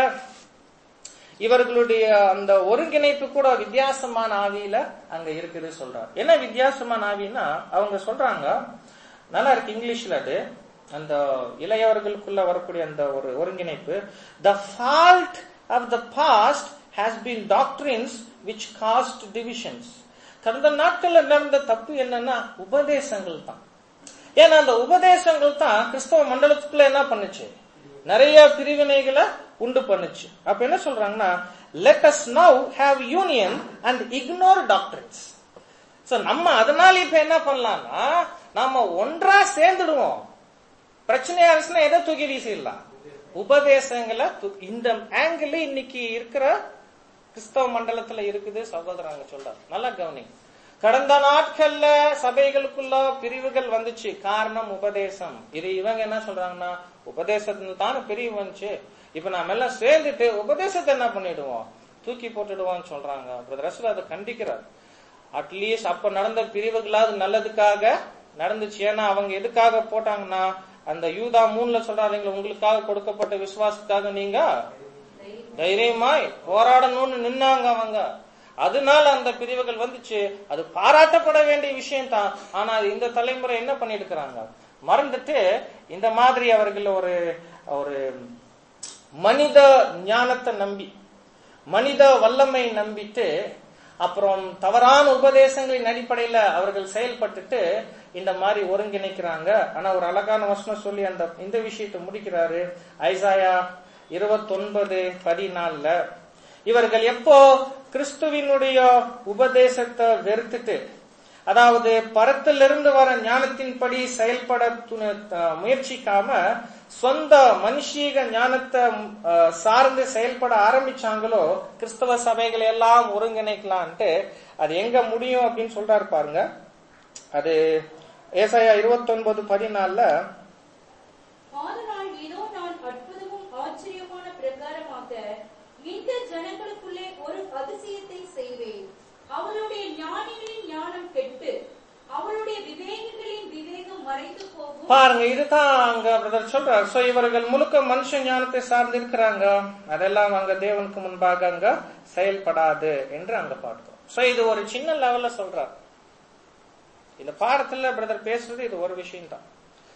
இவர்களுடைய அந்த ஒருங்கிணைப்பு கூட வித்தியாசமான ஆவியில அங்க இருக்குது சொல்றார் என்ன வித்தியாசமான ஆவின்னா அவங்க சொல்றாங்க நல்லா இருக்கு இங்கிலீஷ்ல அது அந்த இளையவர்களுக்குள்ள வரக்கூடிய அந்த ஒரு ஒருங்கிணைப்பு the fault of the past has been doctrines which cast divisions கடந்த நாட்கள்ல நடந்த தப்பு என்னன்னா உபதேசங்கள் தான் ஏன்னா அந்த உபதேசங்கள் தான் கிறிஸ்தவ மண்டலத்துக்குள்ள என்ன பண்ணுச்சு நிறைய பிரிவினைகளை உண்டு பண்ணுச்சு அப்ப என்ன சொல்றாங்கன்னா let us now have union and ignore doctrines so நம்ம அதனால இப்ப என்ன பண்ணலாம்னா நாம ஒன்றா சேர்ந்துடுவோம் பிரச்சனையா இருந்துச்சுன்னா எதை தூக்கி வீசிடலாம் உபதேசங்களை தூ- இந்த ஆங்கிள் இன்னைக்கு இருக்கிற கிறிஸ்தவ மண்டலத்துல இருக்குது சகோதரங்க சொல்றாரு நல்லா கவனி கடந்த நாட்கள்ல சபைகளுக்குள்ள பிரிவுகள் வந்துச்சு காரணம் உபதேசம் இது இவங்க என்ன சொல்றாங்கன்னா உபதேசத்துல தானே பிரிவு வந்துச்சு இப்ப நாம எல்லாம் சேர்ந்துட்டு உபதேசத்தை என்ன பண்ணிடுவோம் தூக்கி போட்டுடுவோம்னு சொல்றாங்க பிரதர் ரசூல் அதை கண்டிக்கிறார் அட்லீஸ்ட் அப்ப நடந்த பிரிவுகளாவது நல்லதுக்காக நடந்துச்சு ஏன்னா அவங்க எதுக்காக போட்டாங்கன்னா அந்த யூதா மூணுல சொல்றாருங்களா உங்களுக்காக கொடுக்கப்பட்ட விசுவாசத்துக்காக நீங்க தைரியமாய் போராடணும்னு நின்னாங்க அவங்க அதனால அந்த பிரிவுகள் வந்துச்சு அது பாராட்டப்பட வேண்டிய விஷயம் தான் ஆனா இந்த தலைமுறை என்ன பண்ணிட்டு இருக்கிறாங்க மறந்துட்டு இந்த மாதிரி அவர்கள் ஒரு ஒரு மனித ஞானத்தை நம்பி மனித வல்லமை நம்பிட்டு அப்புறம் தவறான உபதேசங்களின் அடிப்படையில அவர்கள் செயல்பட்டுட்டு இந்த மாதிரி ஒருங்கிணைக்கிறாங்க ஆனா ஒரு அழகான வசனம் சொல்லி அந்த இந்த விஷயத்தை முடிக்கிறாரு ஐசாயா இருபத்தொன்பது பதினாலுல இவர்கள் எப்போ கிறிஸ்துவினுடைய உபதேசத்தை வெறுத்துட்டு அதாவது பரத்திலிருந்து வர ஞானத்தின்படி செயல்பட துண- அஹ் முயற்சிக்காம சொந்த மனுஷீக ஞானத்தை அஹ், சார்ந்து செயல்பட ஆரம்பிச்சாங்களோ கிறிஸ்தவ சபைகளை எல்லாம் ஒருங்கிணைக்கலான்ட்டு அது எங்க முடியும் அப்படின்னு சொல்றாரு பாருங்க அது ஏசாயா இருபத்தொன்பது பதினாலுல ஆதலால் இதோ நான் அற்புதமும் ஆச்சரியமான பிரகாரமாக இந்த ஜனங்களுக்குள்ளே ஒரு அதிசயத்தை செய்வேன் அவளுடைய ஞானிகளின் ஞானம் கெட்டு அவளுடைய விவேகங்களின் விவேகம் மறைந்து போகும் பாருங்க இதுதான் அங்க பிரதர் சொல்றார் சோ இவர்கள் முழுக்க மனுஷ ஞானத்தை சார்ந்து இருக்கிறாங்க அதெல்லாம் அங்க தேவனுக்கு முன்பாக அங்க செயல்படாது என்று அங்க பார்த்தோம் சோ இது ஒரு சின்ன லெவல்ல சொல்றார் இந்த பாடத்துல பிரதர் பேசுறது இது ஒரு விஷயம் தான்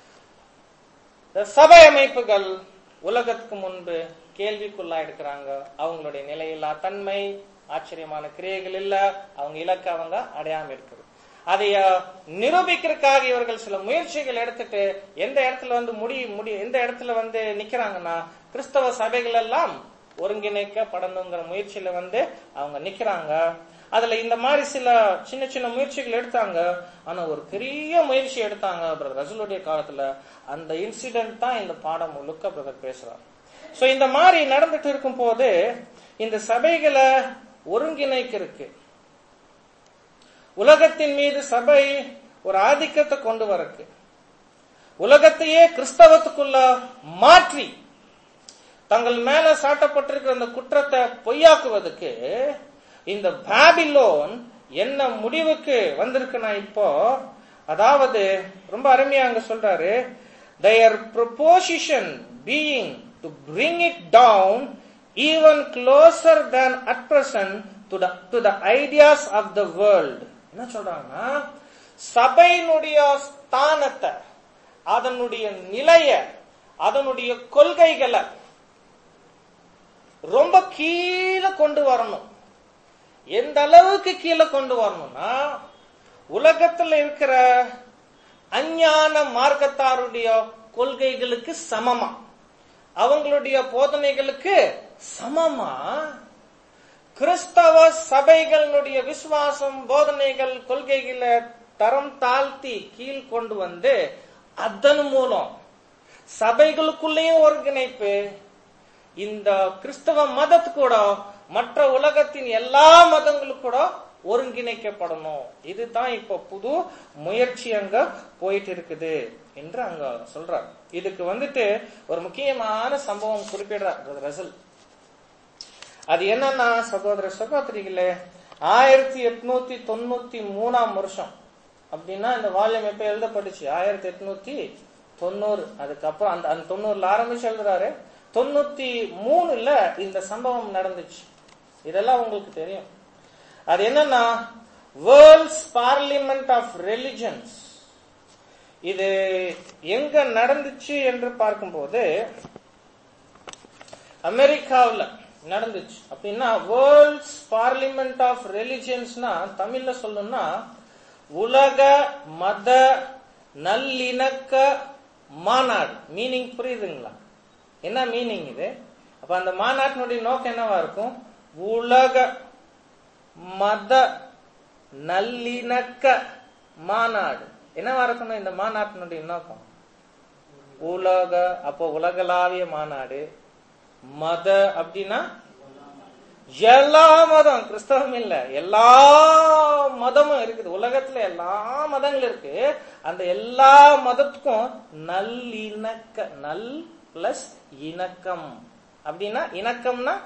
சபை அமைப்புகள் உலகத்துக்கு முன்பு கேள்விக்குள்ளா இருக்கிறாங்க அவங்களுடைய நிலையில்லா தன்மை ஆச்சரியமான கிரியைகள் இல்ல அவங்க இலக்க அவங்க அடையாம இருக்குது அதை அஹ், நிரூபிக்கிறதுக்காக இவர்கள் சில முயற்சிகள் எடுத்துட்டு எந்த இடத்துல வந்து முடி முடி எந்த இடத்துல வந்து நிக்கிறாங்கன்னா கிறிஸ்தவ சபைகள் எல்லாம் ஒருங்கிணைக்கப்படணுங்கிற முயற்சியில வந்து அவங்க நிக்கிறாங்க அதுல இந்த மாதிரி சில சின்ன சின்ன முயற்சிகள் எடுத்தாங்க ஆனா ஒரு பெரிய முயற்சி எடுத்தாங்க பிரதர் ரசூலுடைய காலத்துல அந்த இன்சிடென்ட் தான் இந்த பாடம் முழுக்க பிரதர் பேசுறார் சோ இந்த மாதிரி நடந்துட்டு இருக்கும் போது இந்த சபைகளை ஒருங்கிணைக்கிறதுக்கு உலகத்தின் மீது சபை ஒரு ஆதிக்கத்தை கொண்டு வரக்கு உலகத்தையே கிறிஸ்தவத்துக்குள்ள மாற்றி தங்கள் மேல சாட்டப்பட்டிருக்கிற அந்த குற்றத்தை பொய்யாக்குவதற்கு இந்த பாபிலோன் என்ன முடிவுக்கு வந்திருக்குன்னா இப்போ அதாவது ரொம்ப அருமையா அங்க சொல்றாரு their proposition being to bring it down even closer than at present to the to the ideas of the world என்ன சொல்றாங்கன்னா சபையினுடைய ஸ்தானத்தை அதனுடைய நிலைய அதனுடைய கொள்கைகளை ரொம்ப கீழே கொண்டு வரணும் எந்த அளவுக்கு கீழே கொண்டு வரணும்னா உலகத்துல இருக்கிற அஞ்ஞான மார்க்கத்தாருடைய கொள்கைகளுக்கு சமமா அவங்களுடைய போதனைகளுக்கு சமமா கிறிஸ்தவ சபைகளுடைய விசுவாசம் போதனைகள் கொள்கைகளை தரம் தாழ்த்தி கீழ் கொண்டு வந்து அதன் மூலம் சபைகளுக்குள்ளேயும் ஒருங்கிணைப்பு இந்த கிறிஸ்தவ மதத்து கூட மற்ற உலகத்தின் எல்லா மதங்களும் கூட ஒருங்கிணைக்கப்படணும் இதுதான் இப்ப புது முயற்சி அங்க போயிட்டு இருக்குது என்று அங்க சொல்றார் இதுக்கு வந்துட்டு ஒரு முக்கியமான சம்பவம் குறிப்பிடுறார் ரசல் அது என்னன்னா சகோதர சகோதரிகளே ஆயிரத்தி எட்நூத்தி தொண்ணூத்தி மூணாம் வருஷம் அப்படின்னா இந்த வால்யம் எப்ப எழுதப்பட்டுச்சு ஆயிரத்தி எட்நூத்தி தொண்ணூறு அதுக்கப்புறம் அந்த அந்த தொண்ணூறுல ஆரம்பிச்சு எழுதுறாரு தொண்ணூத்தி மூணுல இந்த சம்பவம் நடந்துச்சு இதெல்லாம் உங்களுக்கு தெரியும் அது என்னன்னா வேர்ல்ட்ஸ் பார்லிமெண்ட் ஆஃப் ரெலிஜன்ஸ் இது எங்க நடந்துச்சு என்று பார்க்கும்போது அமெரிக்காவில் நடந்துச்சு அப்படின்னா வேர்ல்ட்ஸ் பார்லிமெண்ட் ஆஃப் ரெலிஜியன்ஸ்னா தமிழ்ல சொல்லணும்னா உலக மத நல்லிணக்க மாநாடு மீனிங் புரியுதுங்களா என்ன மீனிங் இது அப்ப அந்த மாநாட்டினுடைய நோக்கம் என்னவா இருக்கும் உலக மத நல்லிணக்க மாநாடு என்னவா இருக்கணும் இந்த மாநாட்டினுடைய நோக்கம் உலக அப்போ உலகளாவிய மாநாடு மத அப்படின்னா எல்லா மதம் கிறிஸ்தவம் இல்ல எல்லா மதமும் இருக்குது உலகத்துல எல்லா மதங்களும் இருக்கு அந்த எல்லா மதத்துக்கும் நல்லிணக்க நல் பிளஸ் இணக்கம் அப்படின்னா இணக்கம்னா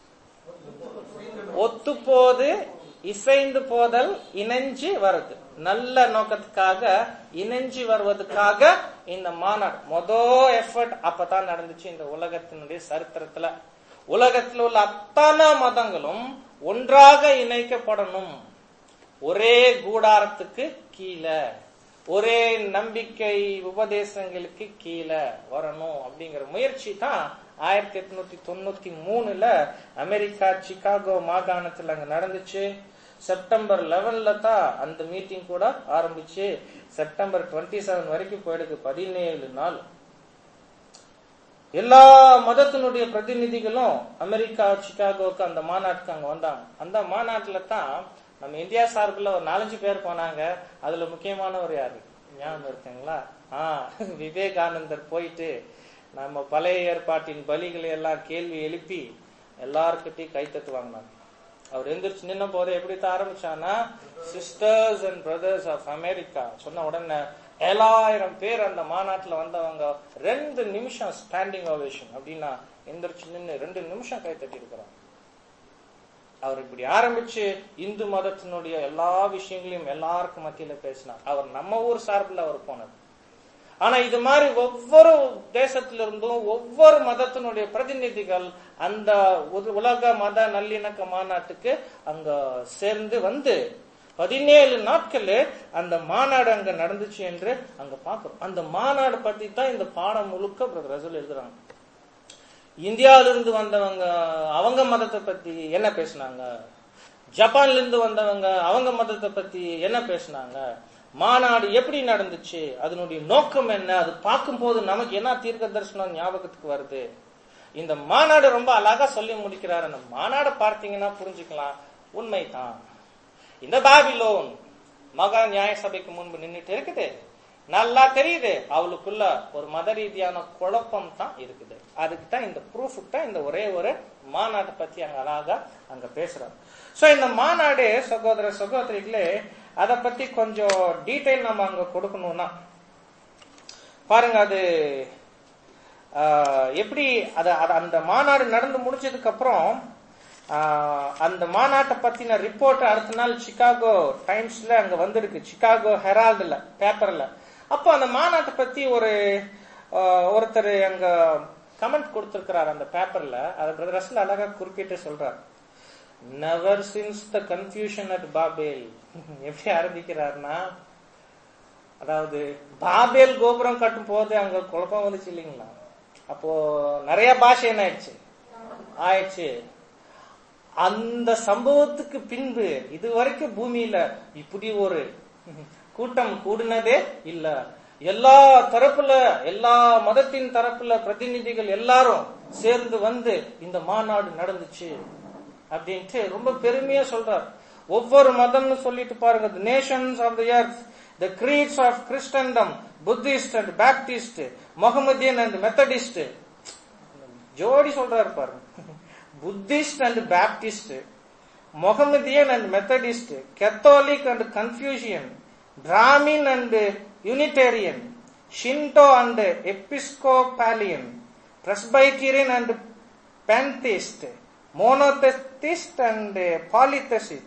ஒத்து போது இசைந்து போதல் இணைஞ்சு வருது நல்ல நோக்கத்துக்காக இணைஞ்சு வருவதற்காக இந்த மாநாடு மொதல் எஃபர்ட் அப்பதான் நடந்துச்சு இந்த உலகத்தினுடைய சரித்திரத்துல உலகத்தில் உள்ள அத்தனை மதங்களும் ஒன்றாக இணைக்கப்படணும் ஒரே கூடாரத்துக்கு கீழே ஒரே நம்பிக்கை உபதேசங்களுக்கு கீழே வரணும் அப்படிங்கிற முயற்சி தான் ஆயிரத்தி எட்நூத்தி தொண்ணூத்தி மூணுல அமெரிக்கா சிகாகோ மாகாணத்துல அங்க நடந்துச்சு செப்டம்பர் லெவன்ல தான் அந்த மீட்டிங் கூட ஆரம்பிச்சு செப்டம்பர் டுவெண்ட்டி செவன் வரைக்கும் போயிடுது பதினேழு நாள் எல்லா மதத்தினுடைய பிரதிநிதிகளும் அமெரிக்கா சிகாகோக்கு அந்த மாநாட்டுக்கு அங்க வந்தாங்க அந்த மாநாட்டுல தான் நம்ம இந்தியா சார்பில் ஒரு நாலஞ்சு பேர் போனாங்க அதுல முக்கியமானவர் யாரு ஞாபகம் இருக்குங்களா ஆ விவேகானந்தர் போயிட்டு நம்ம பழைய ஏற்பாட்டின் பலிகளை எல்லாம் கேள்வி எழுப்பி எல்லாருக்கிட்டையும் கைத்தட்டு வாங்கினாங்க அவர் எந்திரிச்சு நின்ன போது எப்படி தான் ஆரம்பிச்சானா sisters and brothers of America சொன்ன உடனே ஏழாயிரம் பேர் அந்த மாநாட்டுல வந்தவங்க ரெண்டு நிமிஷம் ஸ்டாண்டிங் ஓவேஷன் அப்படின்னா எந்திரிச்சு நின்று ரெண்டு நிமிஷம் கை தட்டி இருக்கிறாங்க அவர் இப்படி ஆரம்பிச்சு இந்து மதத்தினுடைய எல்லா விஷயங்களையும் எல்லாருக்கும் மத்தியில பேசினார் அவர் நம்ம ஊர் சார்பில் அவர் போனது ஆனா இது மாதிரி ஒவ்வொரு தேசத்திலிருந்தும் ஒவ்வொரு மதத்தினுடைய பிரதிநிதிகள் அந்த உல- உலக மத நல்லிணக்க மாநாட்டுக்கு அங்க சேர்ந்து வந்து பதினேழு நாட்கள் அந்த மாநாடு அங்க நடந்துச்சு என்று அங்க பாக்குறோம் அந்த மாநாடு பத்தி தான் இந்த பாடம் முழுக்க பிரதர் ரசூல் எழுதுறாங்க இந்தியாவிலிருந்து வந்தவங்க அவங்க மதத்தை பத்தி என்ன பேசுனாங்க ஜப்பான்ல இருந்து வந்தவங்க அவங்க மதத்தை பத்தி என்ன பேசுனாங்க மாநாடு எப்படி நடந்துச்சு அதனுடைய நோக்கம் என்ன அது பார்க்கும்போது நமக்கு என்ன தீர்க்க தரிசனம் ஞாபகத்துக்கு வருது இந்த மாநாடு ரொம்ப அழகா சொல்லி முடிக்கிறாரு அந்த மாநாடு பார்த்தீங்கன்னா புரிஞ்சுக்கலாம் உண்மைதான் இந்த பாபிலோன் மகா நியாய சபைக்கு முன்பு நின்னுட்டு இருக்குது நல்லா தெரியுது அவளுக்குள்ள ஒரு மத ரீதியான குழப்பம் தான் இருக்குது அதுக்கு தான் இந்த ப்ரூஃபுக்கு தான் இந்த ஒரே ஒரு மாநாட்டை பத்தி அங்க அழகா அங்க பேசுறாங்க சோ இந்த மாநாடு சகோதர சகோதரிகளே அதை பத்தி கொஞ்சம் டீட்டெயில் நம்ம அங்க கொடுக்கணும்னா பாருங்க அது ஆஹ், எப்படி அது அது அந்த மாநாடு நடந்து முடிஞ்சதுக்கு அப்புறம் ஆஹ், அந்த மாநாட்டை பத்தின ரிப்போர்ட் அடுத்த நாள் சிகாகோ டைம்ஸ்ல அங்க வந்திருக்கு சிகாகோ ஹெரால்டுல பேப்பர்ல அப்போ அந்த மாநாட்டை பத்தி ஒரு ஆஹ், ஒருத்தர் அங்க கமெண்ட் கொடுத்திருக்கிறார் அந்த பேப்பர்ல அதை பிரதர் ரசல் அழகா குறிப்பிட்டு சொல்றார் never since the confusion at Babel எப்படி ஆரம்பிக்கிறார்னா அதாவது பாபேல் கோபுரம் கட்டும் போது அங்க குழப்பம் வந்துச்சு இல்லைங்களா அப்போ நிறைய பாஷை என்ன ஆயிடுச்சு ஆயிடுச்சு அந்த சம்பவத்துக்கு பின்பு இதுவரைக்கும் பூமியில இப்படி ஒரு கூட்டம் கூடினதே இல்ல எல்லா தரப்புல எல்லா மதத்தின் தரப்புல பிரதிநிதிகள் எல்லாரும் சேர்ந்து வந்து இந்த மாநாடு நடந்துச்சு அப்படின்ட்டு ரொம்ப பெருமையா சொல்றார் ஒவ்வொரு மதம்னு சொல்லிட்டு பாருங்க nations of the earth the creeds of Christendom Buddhist and Baptist Mohammedan and Methodist ஜோடி சொல்றாரு பாருங்க Buddhist and Baptist Mohammedan and Methodist Catholic and Confucian Brahmin and Unitarian Shinto and Episcopalian Presbyterian and pantheist monotheist and polytheist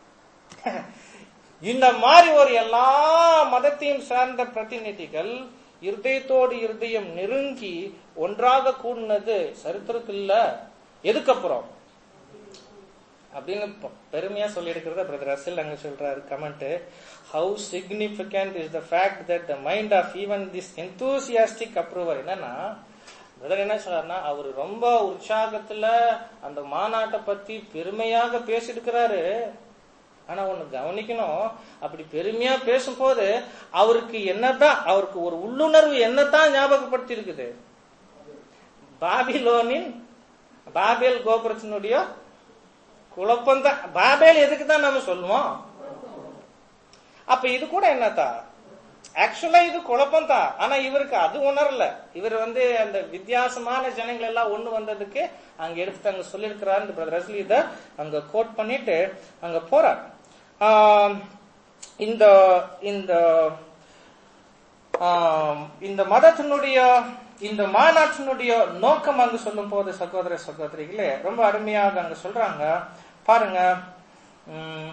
இந்த மாதிரி ஒரு எல்லா மதத்தையும் சார்ந்த பிரதிநிதிகள் இருதயத்தோடு இருதயம் நெருங்கி ஒன்றாக கூடினது சரித்திரத்தில் இல்ல எதுக்கப்புறம் அப்படின்னு பெ- பெருமையா சொல்லி இருக்கிறத பிரதர் ரசில் அங்க சொல்றாரு comment how significant is the fact that the mind of even this enthusiastic approver என்னன்னா பிரதர் என்ன சொல்றாருன்னா அவர் ரொம்ப உற்சாகத்துல அந்த மாநாட்டை பத்தி பெருமையாக பேசியிருக்கிறாரு ஆனா ஒண்ணு கவனிக்கணும் அப்படி பெருமையா பேசும்போது அவருக்கு என்னதான் அவருக்கு ஒரு உள்ளுணர்வு என்னதான் ஞாபகப்படுத்தி இருக்குது பாபிலோனின் பாபேல் கோபுரத்தினுடைய குழப்பம் தான் பாபேல் எதுக்கு தான் நம்ம சொல்லுவோம் அப்ப இது கூட என்னத்தா ஆக்சுவலா இது குழப்பம் தான் ஆனா இவருக்கு அது உணரல இவர் வந்து அந்த வித்தியாசமான ஜனங்கள் எல்லாம் ஒண்ணு வந்ததுக்கு அங்க எடுத்து அங்க சொல்லியிருக்கிறாரு பிரதர் ரஸ்லி இத அங்க கோட் பண்ணிட்டு அங்க போறார் ஆம், இந்த இந்த ஆம், இந்த மதத்தினுடைய இந்த மாநாட்டினுடைய நோக்கம் அங்கு சொல்லும் போது சகோதர சகோதரிகளே ரொம்ப அருமையாக அங்க சொல்றாங்க பாருங்க உம்,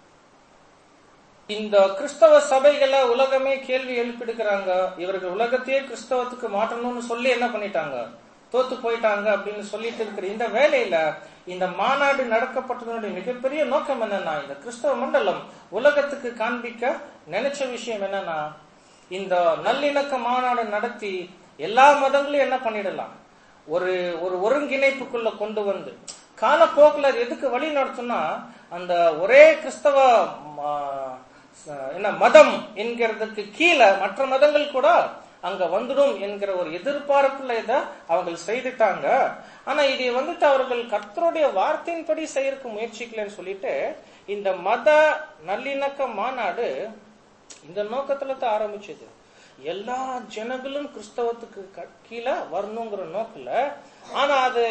இந்த கிறிஸ்தவ சபைகளை உலகமே கேள்வி எழுப்பிடுக்கிறாங்க இவர்கள் உலகத்தையே கிறிஸ்தவத்துக்கு மாற்றணும்னு சொல்லி என்ன பண்ணிட்டாங்க தோத்து போயிட்டாங்க அப்படின்னு சொல்லிட்டு இருக்கிற இந்த வேலையில இந்த மாநாடு நடக்கப்பட்டதனுடைய மிகப்பெரிய நோக்கம் என்னன்னா இந்த கிறிஸ்தவ மண்டலம் உலகத்துக்கு காண்பிக்க நினைச்ச விஷயம் என்னன்னா இந்த நல்லிணக்க மாநாடு நடத்தி எல்லா மதங்களையும் என்ன பண்ணிடலாம் ஒரு ஒரு ஒருங்கிணைப்புக்குள்ள கொண்டு வந்து காலப்போக்கில் அது எதுக்கு வழி நடத்தும்னா அந்த ஒரே கிறிஸ்தவ ஆ, ச- என்ன மதம் என்கிறதுக்கு கீழே மற்ற மதங்கள் கூட அங்க வந்துடும் என்கிற ஒரு எதிர்பார்ப்புல இதை அவங்க செய்துட்டாங்க ஆனா இதை வந்துட்டு அவர்கள் கர்த்தருடைய வார்த்தையின்படி செய்யறதுக்கு முயற்சிக்கலன்னு சொல்லிட்டு இந்த மத நல்லிணக்க மாநாடு இந்த நோக்கத்துல தான் ஆரம்பிச்சது எல்லா ஜனங்களும் கிறிஸ்தவத்துக்கு க- கீழே வரணுங்கிற நோக்கில ஆனா அது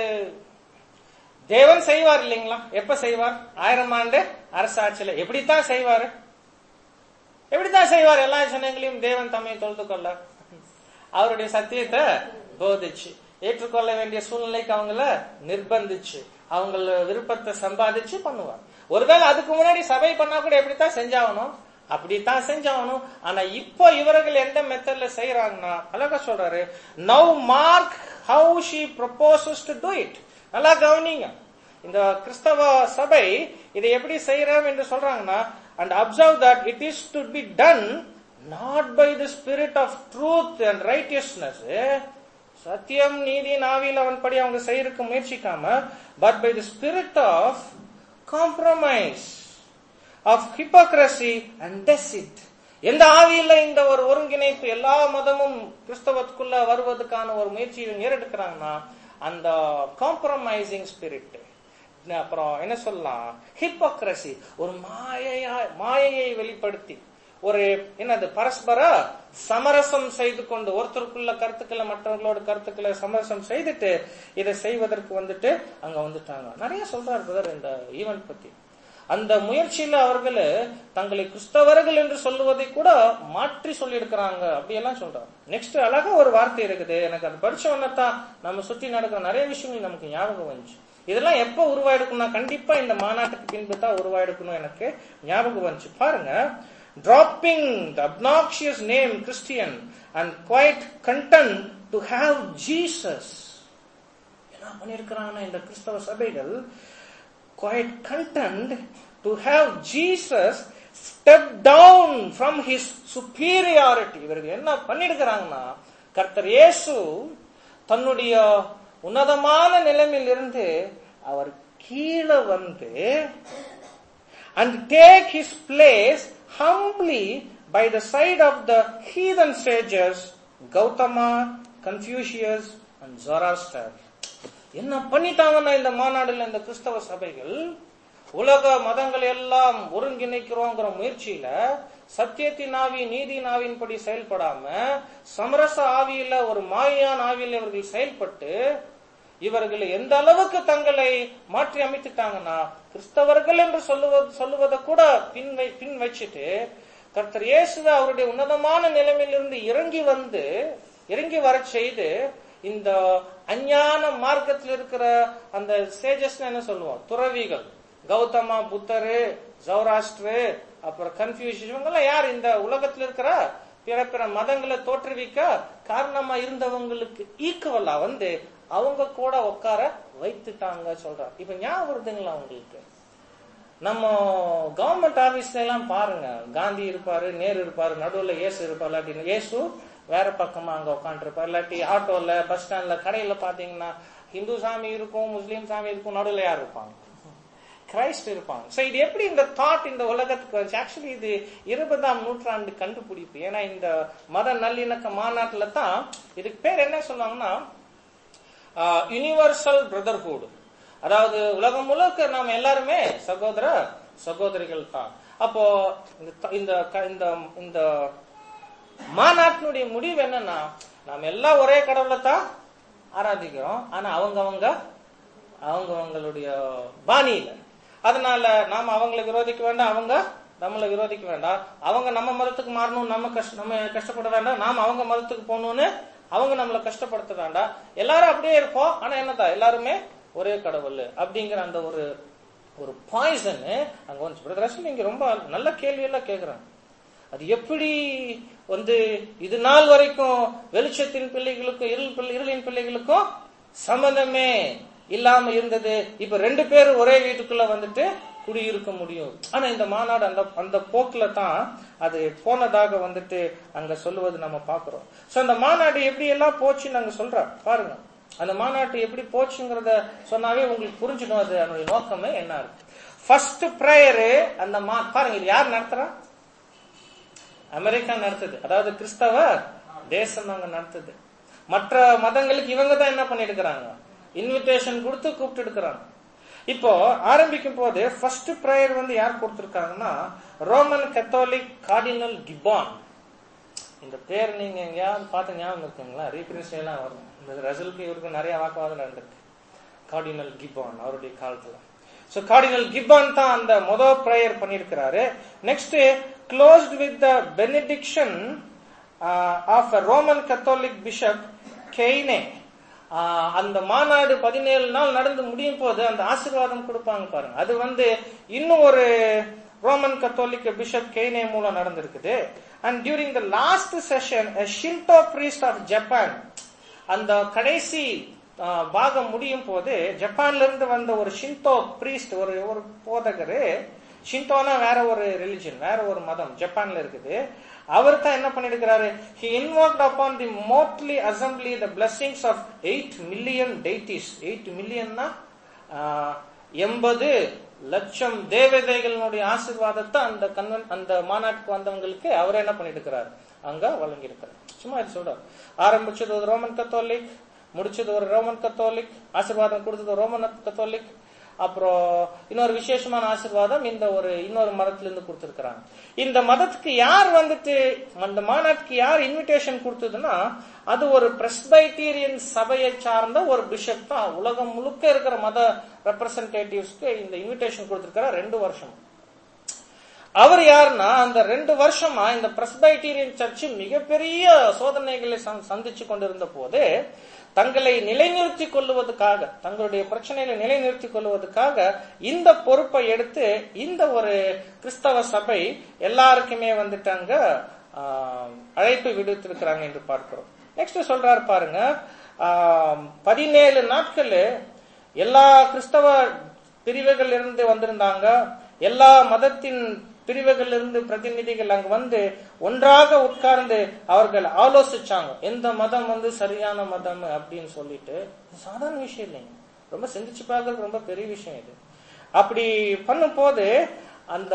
தேவன் செய்வார் இல்லைங்களா எப்ப செய்வார் ஆயிரம் ஆண்டு அரசாட்சியில எப்படித்தான் செய்வாரு எப்படித்தான் செய்வார் எல்லா ஜனங்களையும் தேவன் தம்மை தொழுது கொள்ள அவருடைய சத்தியத்தை போதிச்சு ஏற்றுக்கொள்ள வேண்டிய சூழ்நிலைக்கு அவங்கள நிர்பந்திச்சு அவங்கள விருப்பத்தை சம்பாதிச்சு பண்ணுவார் ஒருவேளை அதுக்கு முன்னாடி சபை பண்ணா கூட எப்படித்தான் செஞ்சாகணும் அப்படித்தான் செஞ்சாகணும் ஆனா இப்போ இவர்கள் எந்த மெத்தட்ல செய்யறாங்கன்னா அழகா சொல்றாரு now mark how she proposes to do it நல்லா கவனிங்க இந்த கிறிஸ்தவ சபை இதை எப்படி செய்யறோம் என்று சொல்றாங்கன்னா and observe that it is to be done not by the spirit of truth and righteousness சத்தியம் நீதி நாவியில் அவன்படி அவங்க செய்யறதுக்கு முயற்சிக்காம but by the spirit of compromise of hypocrisy and deceit எந்த ஆவியில இந்த ஒரு ஒருங்கிணைப்பு எல்லா மதமும் கிறிஸ்தவத்துக்குள்ள வருவதற்கான ஒரு முயற்சியை ஏறெடுக்கிறாங்கன்னா அந்த காம்ப்ரமைசிங் ஸ்பிரிட் அப்புறம் என்ன சொல்லலாம் ஹிப்போக்ரசி ஒரு மாயையா மாயையை வெளிப்படுத்தி ஒரு என்னது பரஸ்பர சமரசம் செய்து கொண்டு ஒருத்தருக்குள்ள கருத்துக்களை மற்றவங்களோட கருத்துக்களை சமரசம் செய்துட்டு இதை செய்வதற்கு வந்துட்டு அங்க வந்துட்டாங்க நிறைய சொல்றாரு பிரதர் இந்த ஈவெண்ட் பத்தி அந்த முயற்சியில அவர்கள் தங்களை கிறிஸ்தவர்கள் என்று சொல்லுவதை கூட மாற்றி சொல்லி இருக்கிறாங்க அப்படியெல்லாம் சொல்றாங்க நெக்ஸ்ட் அழகா ஒரு வார்த்தை இருக்குது எனக்கு அது படிச்ச உடனேதான் நம்ம சுத்தி நடக்கிற நிறைய விஷயங்கள் நமக்கு ஞாபகம் வந்துச்சு இதெல்லாம் எப்ப உருவாயிருக்கும்னா கண்டிப்பா இந்த மாநாட்டுக்கு பின்பு தான் உருவாயிருக்கணும் எனக்கு ஞாபகம் வந்துச்சு பாருங்க dropping the obnoxious name Christian and quite content to have Jesus என்ன பண்ணிருக்கிறாங்கன்னா இந்த கிறிஸ்தவ சபைகள் quite content to have Jesus step down from his superiority இவர்கள் என்ன பண்ணிருக்கிறாங்கன்னா கர்த்தர் இயேசு தன்னுடைய உன்னதமான நிலைமையிலிருந்து அவர் கீழே வந்து and take his place humbly by the side of the heathen sages Gautama, Confucius and Zoroaster. என்ன பண்ணிட்டாங்கன்னா இந்த மாநாடுல இந்த கிறிஸ்தவ சபைகள் உலக மதங்களை எல்லாம் ஒருங்கிணைக்கிறோங்கிற முயற்சியில சத்தியத்தின் ஆவி நீதியின் ஆவியின்படி செயல்படாம சமரச ஆவியில ஒரு மாயான ஆவியில இவர்கள் செயல்பட்டு இவர்கள் எந்த அளவுக்கு தங்களை மாற்றி அமைத்துட்டாங்கன்னா கிறிஸ்தவர்கள் என்று சொல்லுவது சொல்லுவதை கூட பின் வை பின் வச்சுட்டு கர்த்தர் இயேசுவை அவருடைய உன்னதமான நிலைமையிலிருந்து இறங்கி வந்து இறங்கி வர செய்து இந்த அஞ்ஞான மார்க்கத்தில் இருக்கிற அந்த சேஜஸ் என்ன சொல்லுவோம் துறவிகள் கௌதமா புத்தரு ஜௌராஷ்டிரு அப்புறம் கன்ஃபியூஷன் இவங்கெல்லாம் யார் இந்த உலகத்தில் இருக்கிற பிற பிற மதங்களை தோற்றுவிக்க காரணமா இருந்தவங்களுக்கு ஈக்குவலா வந்து அவங்க கூட உட்கார வைத்துட்டாங்க சொல்றாங்க இப்ப ஞாபகம் வருதுங்களா உங்களுக்கு நம்ம கவர்மெண்ட் ஆபீஸ்ல எல்லாம் பாருங்க காந்தி இருப்பாரு நேரு இருப்பாரு நடுவுல இயேசு இருப்பார் இல்லாட்டி இயேசு வேற பக்கமா அங்க உட்காந்துருப்பார் இல்லாட்டி ஆட்டோல பஸ் ஸ்டாண்ட்ல கடையில பாத்தீங்கன்னா ஹிந்து சாமி இருக்கும் முஸ்லீம் சாமி இருக்கும் நடுவுல யார் இருப்பாங்க கிரைஸ்ட் இருப்பாங்க சோ இது எப்படி இந்த தாட் இந்த உலகத்துக்கு வந்துச்சு ஆக்சுவலி இது இருபதாம் நூற்றாண்டு கண்டுபிடிப்பு ஏன்னா இந்த மத நல்லிணக்க மாநாட்டுல தான் இதுக்கு பேர் என்ன சொல்லுவாங்கன்னா யுனிவர்சல் பிரதர்ஹுட் அதாவது உலகம் முழுக்க நாம் எல்லாருமே சகோதர சகோதரிகள் தான் அப்போ இந்த த- இந்த க- இந்த இந்த மாநாட்டினுடைய முடிவு என்னன்னா நாம் எல்லாம் ஒரே கடவுளை தான் ஆராதிக்கிறோம் ஆனா அவங்க அவங்க அவங்க அவங்களுடைய பாணியில அதனால நாம அவங்களை விரோதிக்க வேண்டாம் அவங்க நம்மளை விரோதிக்க வேண்டாம் அவங்க நம்ம மதத்துக்கு மாறணும் நம்ம கஷ்ட நம்ம கஷ்டப்பட வேண்டாம் நாம அவங்க மதத்துக்கு போகணும்னு அவங்க நம்மளை கஷ்டப்படுத்த வேண்டாம் எல்லாரும் அப்படியே இருப்போம் ஆனா என்னதான் எல்லாருமே ஒரே கடவுள் அப்படிங்கிற அந்த ஒரு ஒரு பாய்சன் அங்க வந்து பிரதர் ரசல் நீங்க ரொம்ப நல்ல கேள்வி எல்லாம் கேக்குறாங்க அது எப்படி வந்து இது நாள் வரைக்கும் வெளிச்சத்தின் பிள்ளைகளுக்கும் இருள் பிள்ளை- இருளின் பிள்ளைகளுக்கும் சம்பந்தமே இல்லாம இருந்தது இப்ப ரெண்டு பேரும் ஒரே வீட்டுக்குள்ள வந்துட்டு குடியிருக்க முடியும் ஆனா இந்த மாநாடு அந்த அந்த போக்குல தான் அது போனதாக வந்துட்டு அங்க சொல்லுவது நம்ம பாக்குறோம் சோ அந்த மாநாடு எப்படி எல்லாம் போச்சுன்னு நாங்க சொல்றோம் பாருங்க அந்த மாநாட்டு எப்படி போச்சுங்கிறத சொன்னாவே உங்களுக்கு புரிஞ்சிடும் அது அதனுடைய நோக்கமே என்ன இருக்கு ஃபர்ஸ்ட் பிரேயரு அந்த மா பாருங்க இது யார் நடத்துறா அமெரிக்கா நடத்துது அதாவது கிறிஸ்தவ தேசம் அங்க நடத்துது மற்ற மதங்களுக்கு இவங்க தான் என்ன பண்ணிட்டு இருக்கிறாங்க இன்விடேஷன் கொடுத்து கூப்பிட்டு இருக்கிறாங்க இப்போ ஆரம்பிக்கும் போது ஃபர்ஸ்ட் பிரேயர் வந்து யார் கொடுத்திருக்காங்கன்னா ரோமன் கத்தோலிக் கார்டினல் கிபான் இந்த பேர் நீங்க எங்கேயாவது பார்த்து ஞாபகம் இருக்குங்களா ரீபிரின்ஸ் எல்லாம் வரும் இந்த ரசலுக்கு இவருக்கு நிறைய வாக்குவாதம் நடந்திருக்கு கார்டினல் கிபான் அவருடைய காலத்துல சோ கார்டினல் கிபான் தான் அந்த முதல் பிரேயர் பண்ணியிருக்கிறாரு next closed with the benediction of Roman Catholic bishop Keane அந்த மாநாடு பதினேழு நாள் நடந்து முடியும் போது அந்த ஆசீர்வாதம் கொடுப்பாங்க பாருங்க அது வந்து இன்னும் ஒரு ரோமன் கத்தோலிக் பிஷப் கெய்னே மூலம் நடந்திருக்குது and during the last session Shinto priest of Japan அந்த கடைசி ஆ, பாகம் முடியும் போது ஜப்பான்ல இருந்து வந்த ஒரு ஷின்டோ பிரீஸ்ட் ஒரு ஒரு போதகர் ஷின்டோனா வேற ஒரு ரிலிஜன் வேற ஒரு மதம் ஜப்பான்ல இருக்குது அவர் தான் என்ன பண்ணிருக்கிறாரு he invoked upon the motley assembly the blessings of 8 million deities 8 மில்லியன்னா எண்பது லட்சம் தேவதைகளுடைய ஆசீர்வாதத்தை அந்த கன்வென் அந்த மாநாட்டுக்கு வந்தவங்களுக்கு அவர் என்ன பண்ணிட்டு இருக்கிறார் அங்க வழங்கி இருக்கிறார் சும்மா இது சொல்றாரு ஆரம்பிச்சது ஒரு ரோமன் கத்தோலிக் முடிச்சது ஒரு ரோமன் கத்தோலிக் ஆசீர்வாதம் கொடுத்தது ஒரு ரோமன் கத்தோலிக் அப்புறம் இன்னொரு விசேஷமான ஆசீர்வாதம் இந்த ஒரு இன்னொரு மதத்துல இருந்து கொடுத்திருக்கிறாங்க இந்த மதத்துக்கு யார் வந்துட்டு அந்த மாநாட்டுக்கு யார் இன்விடேஷன் கொடுத்ததுன்னா அது ஒரு பிரஸ்பைட்டீரியன் சபையை சார்ந்த ஒரு பிஷப் தான் உலகம் முழுக்க இருக்கிற மத ரெப்ரசன்டேட்டிவ்ஸ்க்கு இந்த இன்விடேஷன் கொடுத்திருக்கிற ரெண்டு வருஷம் அவர் யாருன்னா அந்த ரெண்டு வருஷமா இந்த பிரஸ்பைட்டீரியன் சர்ச் மிகப்பெரிய சோதனைகளை சந்- சந்திச்சு கொண்டிருந்த போது தங்களை நிலைநிறுத்திக் கொள்வதற்காக தங்களுடைய பிரச்சனைகளை நிலைநிறுத்திக் கொள்வதற்காக இந்த பொறுப்பை எடுத்து இந்த ஒரு கிறிஸ்தவ சபை எல்லாருக்குமே வந்துட்டாங்க ஆஹ், அழைப்பு விடுத்திருக்கிறாங்க என்று பார்க்கிறோம் நெக்ஸ்ட் சொல்றாரு பாருங்க ஆஹ், பதினேழு நாட்கள் எல்லா கிறிஸ்தவ பிரிவுகள் இருந்து வந்திருந்தாங்க எல்லா மதத்தின் பிரிவுகள் இருந்து பிரதிநிதிகள் அங்க வந்து ஒன்றாக உட்கார்ந்து அவர்கள் ஆலோசிச்சாங்க எந்த மதம் வந்து சரியான மதம் அப்படின்னு சொல்லிட்டு இது சாதாரண விஷயம் இல்லைங்க ரொம்ப சிந்திச்சு பார்க்கறது ரொம்ப பெரிய விஷயம் இது அப்படி பண்ணும்போது அந்த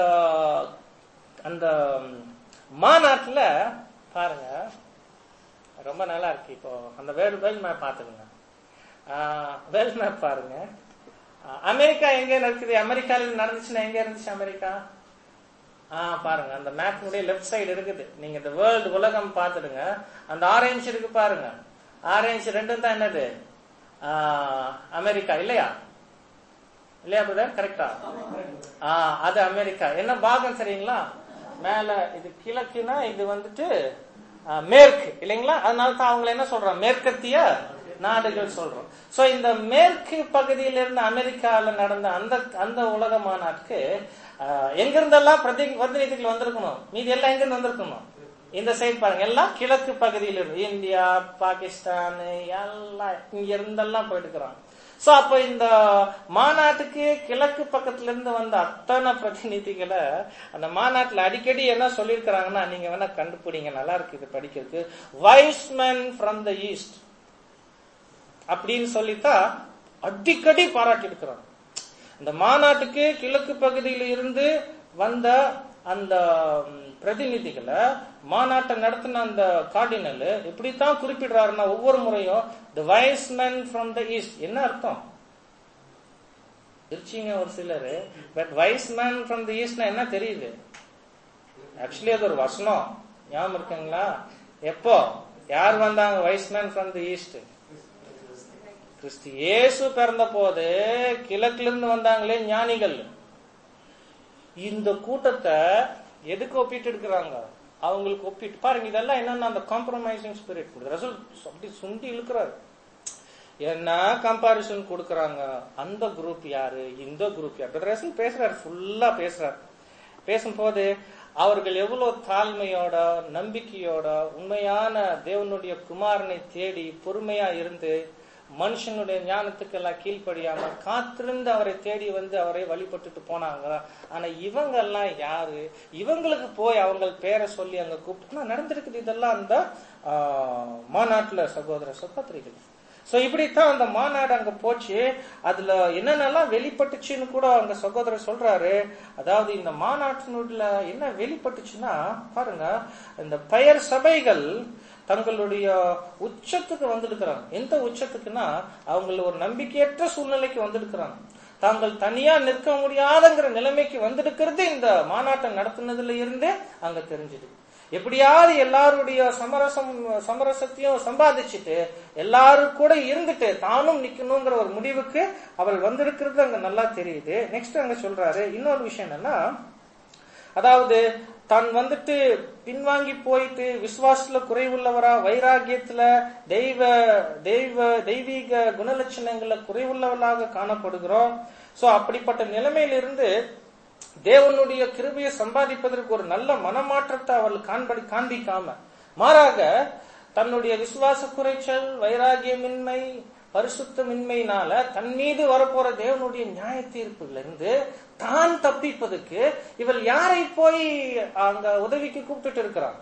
அந்த மாநாட்டுல பாருங்க ரொம்ப நல்லா இருக்கு இப்போ அந்த வேறு பேர் பாத்துக்கோங்க வேர்ல்ட் மேப் பாருங்க ஆஹ் அமெரிக்கா எங்க இருக்குது அமெரிக்கால நடந்துச்சுன்னா எங்க இருந்துச்சு அமெரிக்கா ஆ பாருங்க அந்த மேப்னுடைய லெஃப்ட் சைடு இருக்குது நீங்க இந்த வேர்ல்டு உலகம் பார்த்துடுங்க அந்த ஆரஞ்சு இருக்கு பாருங்க ஆரஞ்சு ரெண்டும் தான் என்னது ஆ, அமெரிக்கா இல்லையா இல்லையா பிரதர் கரெக்டா ஆ அது அமெரிக்கா என்ன பாகம் தெரியுங்களா மேல இது கிழக்குனா இது வந்துட்டு ஆ, மேற்கு இல்லைங்களா அதனால தான் அவங்களை என்ன சொல்றோம் மேற்கத்திய நாடுகள் சொல்றோம் சோ இந்த மேற்கு பகுதியில இருந்து அமெரிக்கால நடந்த அந்த அந்த உலக மாநாட்டுக்கு ஆ, எங்கிருந்தெல்லாம் பிரதி பிரதிநிதிகள் வந்திருக்கணும் மீதி எல்லாம் எங்கிருந்து வந்திருக்கணும் இந்த சைடு பாருங்க எல்லாம் கிழக்கு பகுதியில இருந்து இந்தியா பாகிஸ்தான் எல்லாம் இங்க இருந்தெல்லாம் போயிட்டுக்கிறாங்க சோ அப்ப இந்த மாநாட்டுக்கு கிழக்கு பக்கத்துல இருந்து வந்த அத்தனை பிரதிநிதிகளை அந்த மாநாட்டுல அடிக்கடி என்ன சொல்லியிருக்கிறாங்கன்னா நீங்க வேணா கண்டுபிடிங்க நல்லா இருக்கு இது படிக்கிறதுக்கு வைஸ்மேன் ஃப்ரம் த ஈஸ்ட் அப்படின்னு சொல்லித்தான் அடிக்கடி பாராட்டி இருக்கிறாங்க இந்த மாநாட்டுக்கு கிழக்கு பகுதியில இருந்து வந்த அந்த ம், பிரதிநிதிகளை மாநாட்டை நடத்தின அந்த கார்டினல் இப்படித்தான் குறிப்பிடுறாருன்னா ஒவ்வொரு முறையும் the wise man from the east என்ன அர்த்தம் திருச்சிங்க ஒரு சிலர் but wise man from the ஈஸ்ட்னா என்ன தெரியுது ஆக்சுவலி அது ஒரு வசனம் ஞாபகம் இருக்குங்களா எப்போ யார் வந்தாங்க wise man from the east கிறிஸ்து இயேசு பிறந்த போது கிழக்குல இருந்து வந்தாங்களே ஞானிகள் இந்த கூட்டத்தை எதுக்கு ஒப்பிட்டு இருக்கிறாங்க அவங்களுக்கு ஒப்பிட்டு பாருங்க இதெல்லாம் என்னன்னா அந்த காம்ப்ரமைசிங் ஸ்பிரிட் ரசூல் அப்படி சுண்டி இழுக்கிறாரு என்ன கம்பாரிசன் கொடுக்கறாங்க அந்த குரூப் யாரு இந்த குரூப் யாரு ரசூல் பேசுறாரு ஃபுல்லா பேசுறாரு பேசும்போது அவர்கள் எவ்வளவு தாழ்மையோட நம்பிக்கையோட உண்மையான தேவனுடைய குமாரனை தேடி பொறுமையா இருந்து மனுஷனுடைய ஞானத்துக்கு எல்லாம் கீழ்ப்படியாம காத்திருந்து அவரை தேடி வந்து அவரை வழிபட்டுட்டு போனாங்க ஆனா இவங்க எல்லாம் யாரு இவங்களுக்கு போய் அவங்க பேரை சொல்லி அங்க கூப்பிட்டு நடந்திருக்குது இதெல்லாம் அந்த ஆஹ், மாநாட்டுல சகோதர சகோதரிகள் சோ இப்படித்தான் அந்த மாநாடு அங்க போச்சு அதுல என்னென்னலாம் வெளிப்பட்டுச்சுன்னு கூட அங்க சகோதரர் சொல்றாரு அதாவது இந்த மாநாட்டினுள்ள என்ன வெளிப்பட்டுச்சுன்னா பாருங்க இந்த பெயர் சபைகள் தங்களுடைய உச்சத்துக்கு வந்திருக்கிறாங்க எந்த உச்சத்துக்குன்னா அவங்கள ஒரு நம்பிக்கையற்ற சூழ்நிலைக்கு வந்திருக்கிறாங்க தாங்கள் தனியா நிற்க முடியாதுங்கிற நிலைமைக்கு வந்திருக்கிறது இந்த மாநாட்டை நடத்துனதுல இருந்தே அங்க தெரிஞ்சுது எப்படியாவது எல்லாருடைய சமரசம் சமரசத்தையும் சம்பாதிச்சுட்டு எல்லாரும் கூட இருந்துட்டு தானும் நிக்கணுங்கிற ஒரு முடிவுக்கு அவள் வந்திருக்கிறது அங்க நல்லா தெரியுது நெக்ஸ்ட் அங்க சொல்றாரு இன்னொரு விஷயம் என்னன்னா அதாவது தான் வந்துட்டு பின்வாங்கி போயிட்டு விசுவாசத்துல குறைவுள்ளவரா வைராகியத்துல தெய்வ தெய்வ தெய்வீக குணலட்சணங்கள்ல குறைவுள்ளவர்களாக காணப்படுகிறோம் சோ அப்படிப்பட்ட நிலைமையிலிருந்து தேவனுடைய கிருபையை சம்பாதிப்பதற்கு ஒரு நல்ல மனமாற்றத்தை அவள் காண்படி காண்பிக்காம மாறாக தன்னுடைய விசுவாச குறைச்சல் வைராகியமின்மை பரிசுத்தமின்மையினால தன் மீது வரப்போற தேவனுடைய நியாய தீர்ப்புல இருந்து தான் தப்பிப்பதற்கு இவள் யாரை போய் அங்க உதவிக்கு கூப்பிட்டுட்டு இருக்கிறான்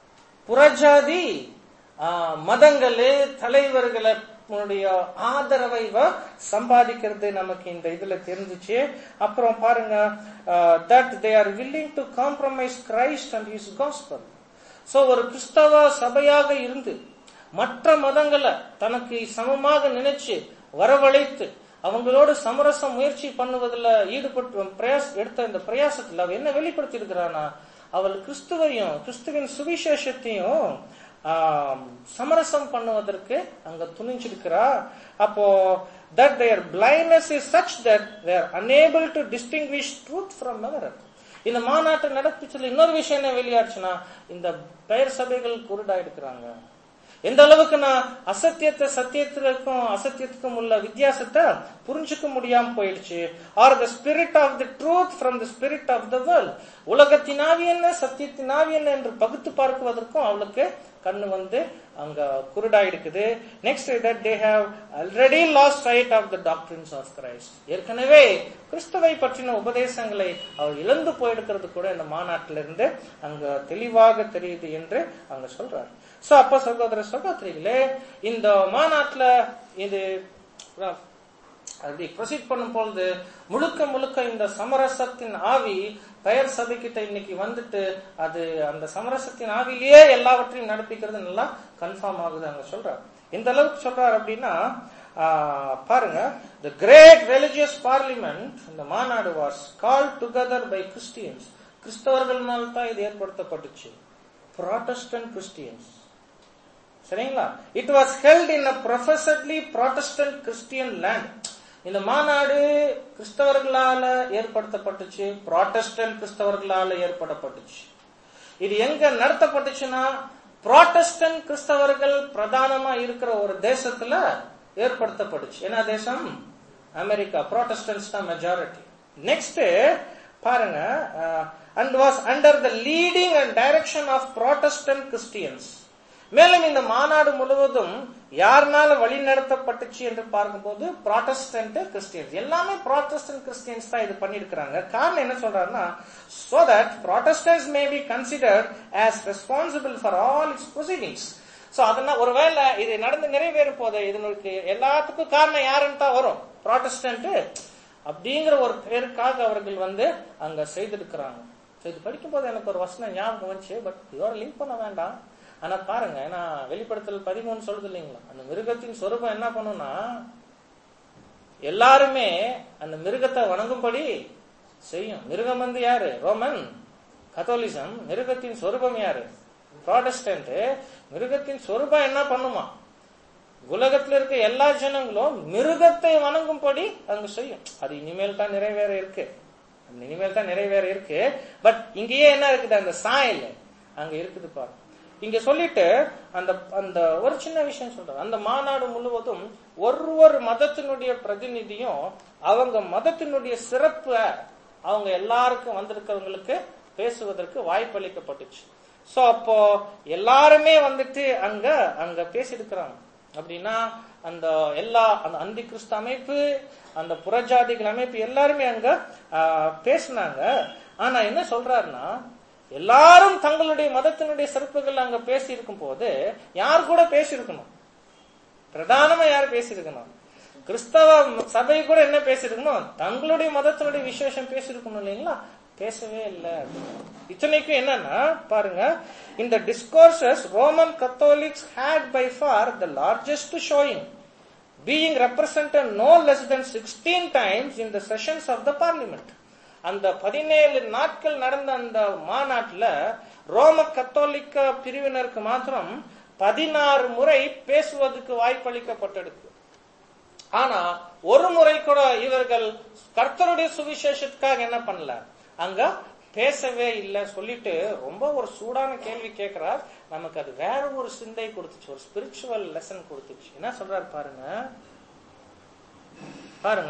புறஜாதி ஆஹ், மதங்களு தலைவர்களை உன்னுடைய ஆதரவை இவ சம்பாதிக்கிறது நமக்கு இந்த இதுல தெரிஞ்சுச்சு அப்புறம் பாருங்க that they are willing to compromise Christ and his gospel so ஒரு கிறிஸ்தவ சபையாக இருந்து மற்ற மதங்களை தனக்கு சமமாக நினைச்சு வரவழைத்து அவங்களோட சமரச முயற்சி பண்ணுவதில் ஈடுபட்டு பிரயாச எடுத்த இந்த பிரயாசத்துல அவ என்ன வெளிப்படுத்தி இருக்கிறானா அவள் கிறிஸ்துவையும் கிறிஸ்துவின் சுவிசேஷத்தையும் ஆம், சமரசம் பண்ணுவதற்கு அங்க துணிஞ்சிருக்கிறா அப்போ that their blindness is such that they are unable to distinguish truth from error இந்த மாநாட்டை நடப்பிச்சதுல இன்னொரு விஷயம் என்ன வெளியாச்சுன்னா இந்த பெயர் சபைகள் குருடா எடுக்கிறாங்க எந்த அளவுக்கு நான் அசத்தியத்தை சத்தியத்திற்கும் அசத்தியத்துக்கும் உள்ள வித்தியாசத்தை புரிஞ்சுக்க முடியாம போயிடுச்சு or the spirit of the truth from the spirit of the world உலகத்தின் ஆவி என்ன சத்தியத்தின் ஆவி என்ன என்று பகுத்து பார்க்குவதற்கும் அவளுக்கு கண்ணு வந்து அங்க குருடா இருக்குது next that they have already lost sight of the doctrines of Christ ஏற்கனவே கிறிஸ்துவை பற்றின உபதேசங்களை அவள் இழந்து போயிருக்கிறது கூட இந்த மாநாட்டில இருந்து அங்க தெளிவாக தெரியுது என்று அங்க சொல்றார் சோ அப்ப சகோதர சகோதரிகளே இந்த மாநாட்டுல இது அப்படி ப்ரொசீட் பண்ணும் பொழுது முழுக்க முழுக்க இந்த சமரசத்தின் ஆவி பெயர் சபைக்கிட்ட இன்னைக்கு வந்துட்டு அது அந்த சமரசத்தின் ஆவிலேயே எல்லாவற்றையும் நடப்பிக்கிறது நல்லா கன்ஃபார்ம் ஆகுது அங்க சொல்றாரு இந்த அளவுக்கு சொல்றாரு அப்படின்னா பாருங்க த கிரேட் ரிலிஜியஸ் பார்லிமெண்ட் இந்த மாநாடு was call together by Christians கிறிஸ்தவர்களால் தான் இது ஏற்படுத்தப்பட்டுச்சு ப்ராட்டஸ்டன்ட் கிறிஸ்டியன்ஸ் சரிங்களா it was held in a professedly Protestant Christian land இந்த மாநாடு கிறிஸ்தவர்களால ஏற்படுத்தப்பட்டுச்சு ப்ராட்டஸ்டன்ட் கிறிஸ்தவர்களால ஏற்படப்பட்டுச்சு இது எங்க நடத்தப்பட்டுச்சுன்னா ப்ராட்டஸ்டன்ட் கிறிஸ்தவர்கள் பிரதானமா இருக்கிற ஒரு தேசத்துல ஏற்படுத்தப்பட்டுச்சு என்ன தேசம் அமெரிக்கா ப்ராட்டஸ்டன்ஸ் தான் மெஜாரிட்டி நெக்ஸ்ட் பாருங்க and was under the leading and direction of Protestant Christians மேலும் இந்த மாநாடு முழுவதும் யாருனால வழி நடத்தப்பட்டுச்சு என்று பார்க்கும்போது ப்ராட்டஸ்டன்ட் கிறிஸ்டியன்ஸ் எல்லாமே ப்ராட்டஸ்டன்ட் கிறிஸ்டியன்ஸ் தான் இது பண்ணிருக்கிறாங்க காரணம் என்ன சொல்றாருன்னா so that Protestants may be considered as responsible for all its proceedings so அதனால ஒருவேளை இது நடந்து நிறைவேறும் போது இதனுக்கு எல்லாத்துக்கும் காரணம் யாருன்னு தான் வரும் ப்ராட்டஸ்டன்ட் அப்படிங்கிற ஒரு பேருக்காக அவர்கள் வந்து அங்க செய்திருக்கிறாங்க இது படிக்கும் போது எனக்கு ஒரு வசனம் ஞாபகம் வந்துச்சு பட் இதோட லிங்க் பண்ண வேண்டாம் ஆனா பாருங்க ஏன்னா வெளிப்படுத்தல் பதிமூணு சொல்றது இல்லைங்களா அந்த மிருகத்தின் சொரூபம் என்ன பண்ணும்னா எல்லாருமே அந்த மிருகத்தை வணங்கும்படி செய்யும் மிருகம் வந்து யாரு ரோமன் கத்தோலிசம் மிருகத்தின் சொரூபம் யாரு ப்ராடஸ்டன்ட் மிருகத்தின் சொரூபம் என்ன பண்ணுமா உலகத்துல இருக்க எல்லா ஜனங்களும் மிருகத்தை வணங்கும்படி அங்க செய்யும் அது இனிமேல் தான் நிறைவேற இருக்கு இனிமேல் தான் நிறைவேற இருக்கு பட் இங்கேயே என்ன இருக்குது அந்த சாயல் அங்க இருக்குது பாரு இங்க சொல்லிட்டு அந்த அந்த ஒரு சின்ன விஷயம் சொல்றேன் அந்த மாநாடு முழுவதும் ஒரு ஒரு மதத்தினுடைய பிரதிநிதியும் அவங்க மதத்தினுடைய சிறப்பை அவங்க எல்லாருக்கும் வந்திருக்கிறவங்களுக்கு பேசுவதற்கு வாய்ப்பளிக்கப்பட்டுச்சு சோ அப்போ எல்லாருமே வந்துட்டு அங்க அங்க பேசியிருக்கிறாங்க அப்படின்னா அந்த எல்லா அந்த அந்தி கிறிஸ்து அமைப்பு அந்த புறஜாதிகள் அமைப்பு எல்லாருமே அங்க பேசினாங்க ஆனா என்ன சொல்றாருன்னா எல்லாரும் தங்களுடைய மதத்தினுடைய சிறப்புகள் அங்க பேசி இருக்கும் போது யார் கூட பேசியிருக்கணும் பிரதானமா யார் பேசியிருக்கணும் கிறிஸ்தவ சபை கூட என்ன பேசியிருக்கணும் தங்களுடைய மதத்தினுடைய விசேஷம் பேசியிருக்கணும் இல்லைங்களா பேசவே இல்லை இத்தனைக்கும் என்னன்னா பாருங்க இந்த discourses Roman Catholics had by far the largest showing being represented no less than sixteen times in the sessions of the parliament அந்த பதினேழு நாட்கள் நடந்த அந்த மாநாட்டுல ரோம கத்தோலிக்க பிரிவினருக்கு மாத்திரம் பதினாறு முறை பேசுவதற்கு வாய்ப்பளிக்கப்பட்டிருக்கு ஆனா ஒரு முறை கூட இவர்கள் கர்த்தருடைய சுவிசேஷத்துக்காக என்ன பண்ணல அங்க பேசவே இல்லை சொல்லிட்டு ரொம்ப ஒரு சூடான கேள்வி கேட்கிறார் நமக்கு அது வேற ஒரு சிந்தை கொடுத்துச்சு ஒரு ஸ்பிரிச்சுவல் லெசன் கொடுத்துச்சு என்ன சொல்றாரு பாருங்க பாருங்க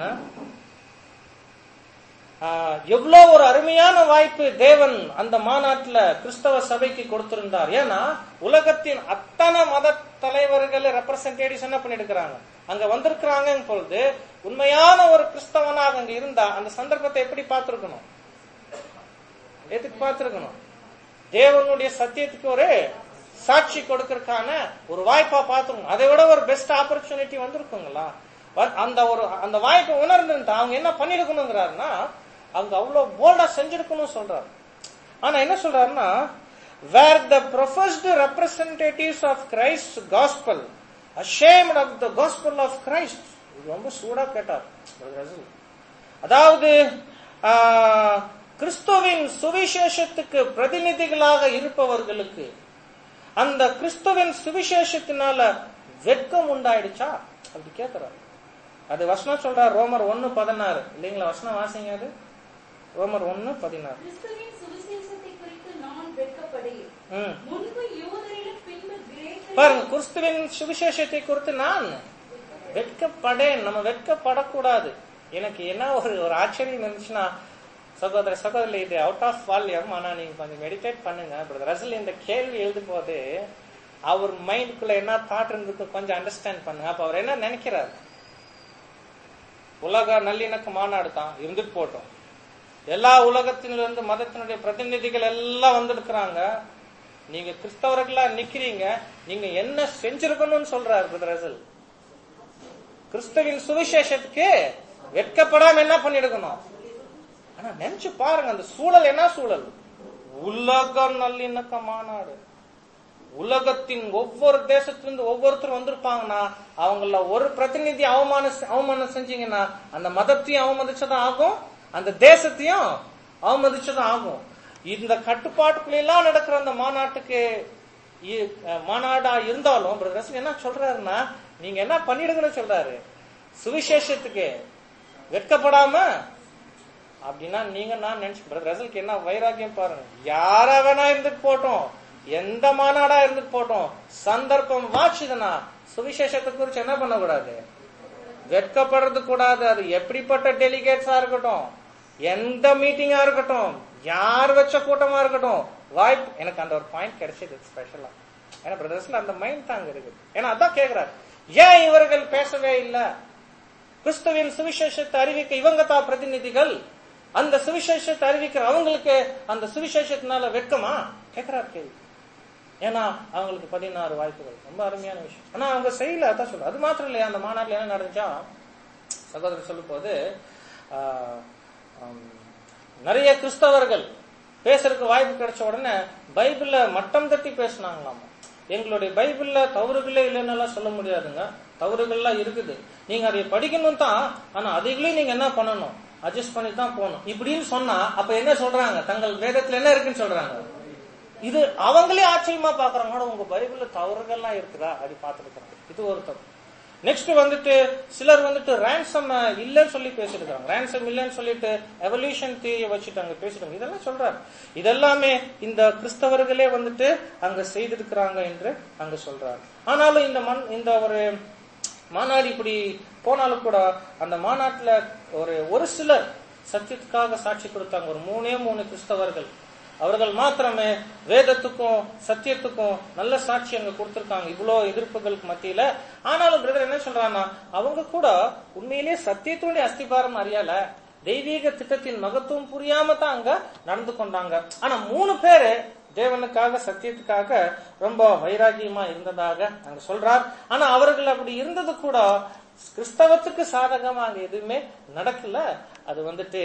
எவ்வளவு ஒரு அருமையான வாய்ப்பு தேவன் அந்த மாநாட்டுல கிறிஸ்தவ சபைக்கு கொடுத்திருந்தார் ஏன்னா உலகத்தின் அத்தனை மத தலைவர்களை ரெப்ரசன்டேட்டிவ்ஸ் என்ன பண்ணிருக்கிறாங்க அங்க வந்திருக்கிறாங்க பொழுது உண்மையான ஒரு கிறிஸ்தவனாக அங்க இருந்தா அந்த சந்தர்ப்பத்தை எப்படி பார்த்திருக்கணும் எதுக்கு பார்த்திருக்கணும் தேவனுடைய சத்தியத்துக்கு ஒரு சாட்சி கொடுக்கறதுக்கான ஒரு வாய்ப்பா பார்த்துருக்கணும் அதை விட ஒரு பெஸ்ட் ஆப்பர்ச்சுனிட்டி வந்திருக்குங்களா அந்த ஒரு அந்த வாய்ப்பை உணர்ந்து அவங்க என்ன பண்ணிருக்கணுங்கிறாருன்னா அவங்க அவ்வளவு போல்டா செஞ்சிருக்கணும் சொல்றாரு ஆனா என்ன சொல்றாருன்னா where the professed representatives of Christ gospel ashamed of the gospel of Christ இது ரொம்ப சூடா கேட்டார் அதாவது கிறிஸ்துவின் சுவிசேஷத்துக்கு பிரதிநிதிகளாக இருப்பவர்களுக்கு அந்த கிறிஸ்துவின் சுவிசேஷத்தினால வெட்கம் உண்டாயிடுச்சா அப்படி கேட்கிறார் அது வசனம் சொல்றார் ரோமர் ஒன்னு பதினாறு இல்லைங்களா வசனம் வாசிங்க அது ரோமர் ஒன்னு பதினாறு கிறிஸ்துவின் சுவிசேஷத்தை குறித்து நான் வெட்கப்படேன் ம். முன்பு யூதரிலும் பின்பு கிரேக்கரிலும் பாருங்க கிறிஸ்துவின் சுவிசேஷத்தை குறித்து நான் வெட்கப்படேன் நம்ம வெட்கப்படக்கூடாது எனக்கு என்ன ஒரு ஒரு ஆச்சரியம் இருந்துச்சுன்னா சகோதர சகோதரி இது அவுட் ஆஃப் வால்யூம் ஆனா நீங்க கொஞ்சம் மெடிடேட் பண்ணுங்க பிரதர் ரசல் இந்த கேள்வி எழுதும் போது அவர் மைண்டுக்குள்ள என்ன தாட் இருந்திருக்கு கொஞ்சம் அண்டர்ஸ்டாண்ட் பண்ணுங்க அப்ப அவர் என்ன நினைக்கிறார் உலக நல்லிணக்க மாநாடு தான் இருந்துட்டு போட்டோம் எல்லா உலகத்திலிருந்து மதத்தினுடைய பிரதிநிதிகள் எல்லாம் வந்திருக்கிறாங்க நீங்க கிறிஸ்தவர்களா நிக்கிறீங்க நீங்க என்ன செஞ்சிருக்கணும்னு சொல்றாரு பிரதர் ரசல் கிறிஸ்துவின் சுவிசேஷத்துக்கு வெட்கப்படாம என்ன பண்ணிருக்கணும் ஆனா நினைச்சு பாருங்க அந்த சூழல் என்ன சூழல் உலக நல்லிணக்க மாநாடு உலகத்தின் ஒவ்வொரு தேசத்திலிருந்து ஒவ்வொருத்தரும் வந்திருப்பாங்கன்னா அவங்கள ஒரு பிரதிநிதி அவமானம் செ- அவமானம் செஞ்சீங்கன்னா அந்த மதத்தையும் அவமதிச்சதான் ஆகும் அந்த தேசத்தையும் அவமதிச்சதான் ஆகும் இந்த கட்டுப்பாட்டுக்குள்ள எல்லாம் நடக்கிற அந்த மாநாட்டுக்கு இ- அஹ் மாநாடா இருந்தாலும் பிரதர் ரசல் என்ன சொல்றாருன்னா நீங்க என்ன பண்ணிடுங்கன்னு சொல்றாரு சுவிசேஷத்துக்கு வெட்கப்படாம அப்படின்னா நீங்க நான் நினைச்சு பிரதர் ரசலுக்கு என்ன வைராக்கியம் பாருங்க யாரா வேணா இருந்துட்டு போட்டோம் எந்த மாநாடா இருந்துட்டு போட்டோம் சந்தர்ப்பம் வாச்சுதுன்னா சுவிசேஷத்தை குறிச்சு என்ன பண்ணக்கூடாது வெட்கப்படுறது கூடாது அது எப்படிப்பட்ட டெலிகேட்ஸா இருக்கட்டும் எந்த மீட்டிங்கா இருக்கட்டும் யார் வச்ச கூட்டமா இருக்கட்டும் வாய்ப்பு எனக்கு அந்த ஒரு பாயிண்ட் கிடைச்சது ஸ்பெஷலா ஏன்னா பிரதர்ஸ்ல அந்த மைண்ட் தாங்க இருக்குது ஏன்னா அதான் கேக்குறாரு ஏன் இவர்கள் பேசவே இல்லை கிறிஸ்துவின் சுவிசேஷத்தை அறிவிக்க இவங்க தான் பிரதிநிதிகள் அந்த சுவிசேஷத்தை அறிவிக்கிற அவங்களுக்கு அந்த சுவிசேஷத்தினால வெட்கமா கேக்குறாரு கேள்வி ஏன்னா அவங்களுக்கு பதினாறு வாய்ப்புகள் ரொம்ப அருமையான விஷயம் ஆனா அவங்க செய்யல அதான் சொல்ல அது மாத்திரம் இல்லையா அந்த மாநாட்டில் என்ன நடந்துச்சா சகோதரர் சொல்லும் போது ஆஹ், ஆம், நிறைய கிறிஸ்தவர்கள் பேசுறதுக்கு வாய்ப்பு கிடைச்ச உடனே பைபிள்ல மட்டம் தட்டி பேசினாங்களாமா எங்களுடைய பைபிள்ல தவறுகளே இல்லைன்னு சொல்ல முடியாதுங்க தவறுகள்லாம் இருக்குது நீங்க அதை படிக்கணும் தான் ஆனா அதைகளையும் நீங்க என்ன பண்ணணும் அட்ஜஸ்ட் பண்ணி தான் போகணும் இப்படின்னு சொன்னா அப்ப என்ன சொல்றாங்க தங்கள் வேதத்துல என்ன இருக்குன்னு சொல்றாங்க இது அவங்களே ஆச்சரியமா பாக்குறாங்க "ஆனா, உங்க பைபிள்ல தவறுகள்லாம் இருக்குதா அப்படி பார்த்துருக்காங்க இது ஒரு தப்பு நெக்ஸ்ட் வந்துட்டு சிலர் வந்துட்டு ரேன்சம் இல்லைன்னு சொல்லி பேசிருக்காங்க ரேன்சம் இல்லைன்னு சொல்லிட்டு எவல்யூஷன் தியரியை வச்சுட்டாங்க பேசிட்டாங்க இதெல்லாம் சொல்றாரு இதெல்லாமே இந்த கிறிஸ்தவர்களே வந்துட்டு அங்க செய்திருக்கிறாங்க என்று அங்க சொல்றாரு ஆனாலும் இந்த மண் இந்த ஒரு மாநாடு இப்படி போனாலும் கூட அந்த மாநாட்டுல ஒரு ஒரு சிலர் சத்தியத்துக்காக சாட்சி கொடுத்தாங்க ஒரு மூணே மூணு கிறிஸ்தவர்கள் அவர்கள் மாத்திரமே வேதத்துக்கும் சத்தியத்துக்கும் நல்ல சாட்சி அங்க கொடுத்திருக்காங்க இவ்வளோ எதிர்ப்புகளுக்கு மத்தியில ஆனாலும் பிரதர் என்ன சொல்றாங்கன்னா அவங்க கூட உண்மையிலேயே சத்தியத்தினுடைய அஸ்திபாரம் அறியல தெய்வீக திட்டத்தின் மகத்துவம் புரியாம தான் அங்க நடந்து கொண்டாங்க ஆனா மூணு பேரு தேவனுக்காக சத்தியத்துக்காக ரொம்ப வைராகியமா இருந்ததாக அங்க சொல்றார் ஆனா அவர்கள் அப்படி இருந்தது கூட கிறிஸ்தவத்துக்கு சாதகமா அங்க எதுவுமே நடக்கல அது வந்துட்டு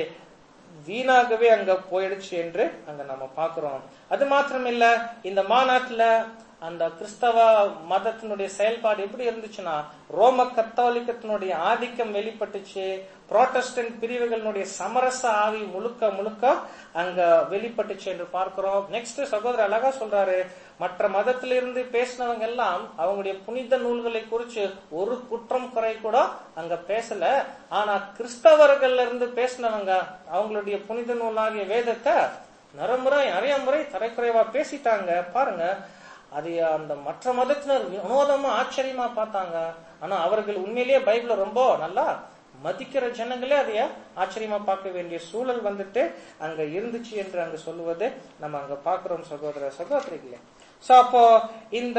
வீணாகவே அங்க போயிடுச்சு என்று அங்க நம்ம பாக்குறோம் அது மாத்திரம் இல்ல இந்த மாநாட்டுல அந்த கிறிஸ்தவ மதத்தினுடைய செயல்பாடு எப்படி இருந்துச்சுன்னா ரோம கத்தோலிக்கத்தினுடைய ஆதிக்கம் வெளிப்பட்டுச்சு புரோட்டஸ்டன்ட் பிரிவுகளினுடைய சமரச ஆவி முழுக்க முழுக்க அங்க வெளிப்பட்டுச்சு என்று பார்க்கிறோம் நெக்ஸ்ட் சகோதரர் அழகா சொல்றாரு மற்ற மதத்திலிருந்து பேசினவங்க எல்லாம் அவங்களுடைய புனித நூல்களை குறிச்சு ஒரு குற்றம் குறை கூட அங்க பேசல ஆனா கிறிஸ்தவர்கள்ல இருந்து பேசினவங்க அவங்களுடைய புனித நூலாகிய வேதத்தை நரமுறை நிறைய முறை தரைக்குறைவா பேசிட்டாங்க பாருங்க அது அந்த மற்ற மதத்தினர் வினோதமா ஆச்சரியமா பார்த்தாங்க ஆனா அவர்கள் உண்மையிலேயே பைபிள ரொம்ப நல்லா மதிக்கிற ஜனங்களே அதைய ஆச்சரியமா பார்க்க வேண்டிய சூழல் வந்துட்டு அங்க இருந்துச்சு என்று அங்க சொல்லுவது நம்ம அங்க பாக்குறோம் சகோதர சகோதரிகளே சோ அப்போ இந்த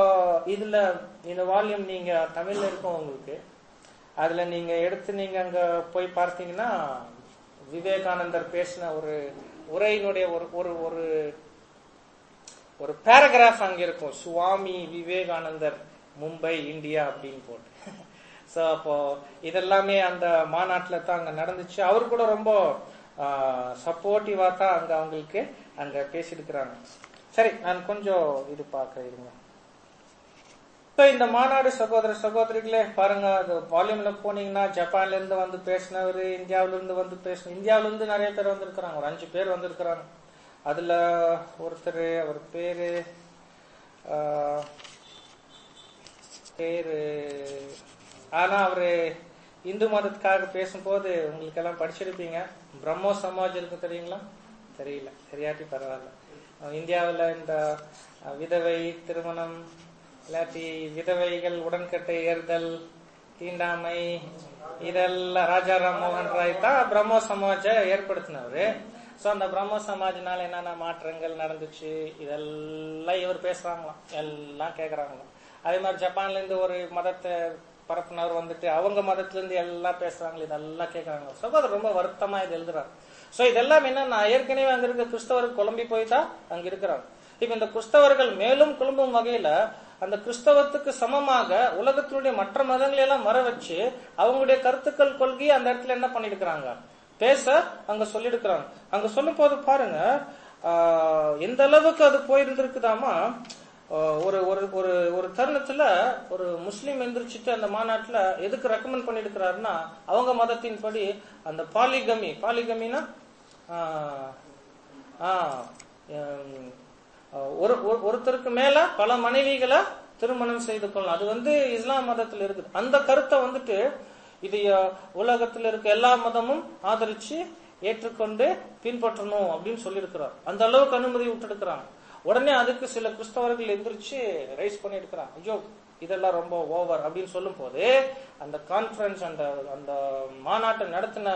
இதுல இந்த வால்யூம் நீங்க தமிழ்ல இருக்கும் உங்களுக்கு அதுல நீங்க எடுத்து நீங்க அங்க போய் பார்த்தீங்கன்னா விவேகானந்தர் பேசின ஒரு உரையினுடைய ஒரு ஒரு ஒரு ஒரு பேராகிராஃப் அங்க இருக்கும் சுவாமி விவேகானந்தர் மும்பை இந்தியா அப்படின்னு போட்டு சோ அப்போ இதெல்லாமே அந்த மாநாட்டுல தான் அங்க நடந்துச்சு அவர் கூட ரொம்ப சப்போர்ட்டிவா தான் அங்க அவங்களுக்கு அங்க பேசியிருக்கிறாங்க சரி நான் கொஞ்சம் இது பார்க்க இருங்க So, இந்த மாநாடு சகோதர சகோதரிகளே பாருங்க அது வால்யூம்ல போனீங்கன்னா ஜப்பான்ல இருந்து வந்து பேசினவர் இந்தியாவில இருந்து வந்து பேசின இந்தியாவில இருந்து நிறைய பேர் வந்திருக்கிறாங்க ஒரு அஞ்சு பேர் வந்திருக்கிறாங்க அதுல ஒருத்தர் அவர் பேரு ஆஹ், பேரு ஆனா அவரு இந்து மதத்துக்காக பேசும்போது உங்களுக்கு எல்லாம் படிச்சிருப்பீங்க பிரம்மோ சமாஜ் இருக்கு தெரியுங்களா தெரியல தெரியாட்டி பரவாயில்ல அஹ் இந்தியாவுல இந்த அஹ், விதவை திருமணம் இல்லாட்டி விதவைகள் உடன்கட்டை ஏறுதல் தீண்டாமை இதெல்லாம் ராஜாராம் மோகன் ராய் தான் பிரம்மோ சமாஜ ஏற்படுத்தினவரு சோ அந்த பிரம்ம சமாஜ்னால என்னென்ன மாற்றங்கள் நடந்துச்சு இதெல்லாம் இவர் பேசுறாங்களாம் எல்லாம் கேக்குறாங்களாம் அதே மாதிரி ஜப்பான்ல இருந்து ஒரு மதத்தை பரப்புனவர் வந்துட்டு அவங்க மதத்துல இருந்து எல்லாம் பேசுறாங்க இதெல்லாம் கேக்குறாங்க சகோதரர் ரொம்ப வருத்தமா இது எழுதுறாரு சோ இதெல்லாம் என்னன்னா ஏற்கனவே அங்க இருக்க கிறிஸ்தவர்கள் குழம்பி போய் தான் அங்க இருக்கிறாங்க இப்ப இந்த கிறிஸ்தவர்கள் மேலும் குழும்பும் வகையில அந்த கிறிஸ்தவத்துக்கு சமமாக உலகத்தினுடைய மற்ற மதங்களை எல்லாம் மற வச்சு அவங்களுடைய கருத்துக்கள் கொள்கையை அந்த இடத்துல என்ன பண்ணிருக்கிறாங்க பேச அங்க சொல்லிருக்கிறாங்க அங்க சொல்லும் போது பாருங்க ஆஹ், எந்த அளவுக்கு அது போயிருந்திருக்குதாமா அஹ், ஒரு ஒரு ஒரு ஒரு தருணத்துல ஒரு முஸ்லீம் எந்திரிச்சிட்டு அந்த மாநாட்டுல எதுக்கு ரெக்கமெண்ட் பண்ணிருக்கிறாருன்னா அவங்க மதத்தின்படி அந்த பாலிகமி பாலிகமினா ஆஹ், ஆஹ், ஹம், ஒரு ஒரு- ஒருத்தருக்கு மேல பல மனைவிகளை திருமணம் செய்து கொள்ளலாம் அது வந்து இஸ்லாம் மதத்துல இருக்குது அந்த கருத்தை வந்துட்டு இது அஹ், உலகத்துல இருக்க எல்லா மதமும் ஆதரிச்சு ஏற்றுக்கொண்டு பின்பற்றணும் அப்படின்னு சொல்லியிருக்கிறார் அந்த அளவுக்கு அனுமதி விட்டுருக்கிறாங்க உடனே அதுக்கு சில கிறிஸ்தவர்கள் எந்திரிச்சு ரைஸ் பண்ணியிருக்கிறாங்க ஐயோ இதெல்லாம் ரொம்ப ஓவர் அப்படின்னு சொல்லும் போது அந்த கான்ஃபரன்ஸ் அந்த அந்த மாநாட்டை நடத்தின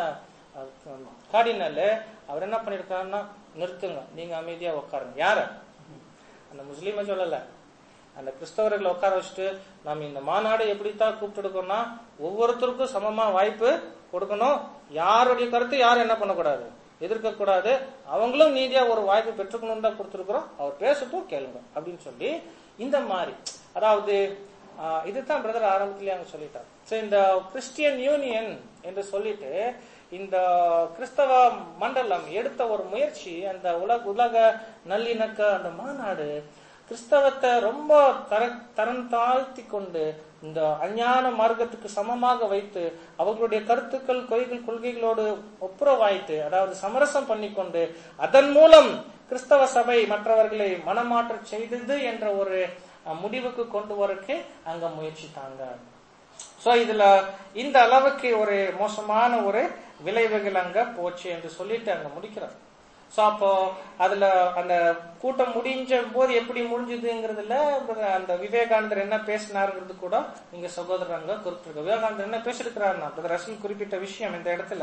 கார்டினல் அவர் என்ன பண்ணிருக்காருன்னா நிறுத்துங்க நீங்க அமைதியா உட்காருங்க யார அந்த முஸ்லீமை சொல்லல அந்த கிறிஸ்தவர்களை உட்கார வச்சுட்டு நம்ம இந்த மாநாடு எப்படித்தான் கூப்பிட்டுருக்கோம்னா ஒவ்வொருத்தருக்கும் சமமா வாய்ப்பு கொடுக்கணும் யாருடைய கருத்து யாரும் என்ன பண்ணக்கூடாது எதிர்க்க கூடாது அவங்களும் நீதியா ஒரு வாய்ப்பு பெற்றுக்கணும் தான் கொடுத்துருக்குறோம் அவர் பேசட்டும் கேளுங்க அப்படின்னு சொல்லி இந்த மாதிரி அதாவது ஆஹ், இதுதான் பிரதர் ஆரம்பத்திலேயே அங்க சொல்லிட்டார் சோ இந்த கிறிஸ்டியன் யூனியன் என்று சொல்லிட்டு இந்த கிறிஸ்தவ மண்டலம் எடுத்த ஒரு முயற்சி அந்த உலக உலக நல்லிணக்க அந்த மாநாடு கிறிஸ்தவத்தை ரொம்ப தர தரம் தாழ்த்தி கொண்டு இந்த அஞ்ஞான மார்க்கத்துக்கு சமமாக வைத்து அவர்களுடைய கருத்துக்கள் கொள்கைகள் கொள்கைகளோடு ஒப்புரவாய்த்து அதாவது சமரசம் பண்ணிக்கொண்டு அதன் மூலம் கிறிஸ்தவ சபை மற்றவர்களை மனமாற்றச் செய்தது என்ற ஒரு அஹ், முடிவுக்கு கொண்டு வரக்கு அங்க முயற்சித்தாங்க சோ இதுல இந்த அளவுக்கு ஒரு மோசமான ஒரு விளைவுகள் அங்க போச்சு என்று சொல்லிட்டு அங்க முடிக்கிறார் சோ அப்போ அதுல அந்த கூட்டம் முடிஞ்ச போது எப்படி முடிஞ்சதுங்கிறதுல அந்த விவேகானந்தர் என்ன பேசினாருங்கிறது கூட நீங்க சகோதரர் அங்க குறிப்பிட்டிருக்க விவேகானந்தர் என்ன பேசிருக்கிறாருன்னா பிரதர் ரசல் குறிப்பிட்ட விஷயம் இந்த இடத்துல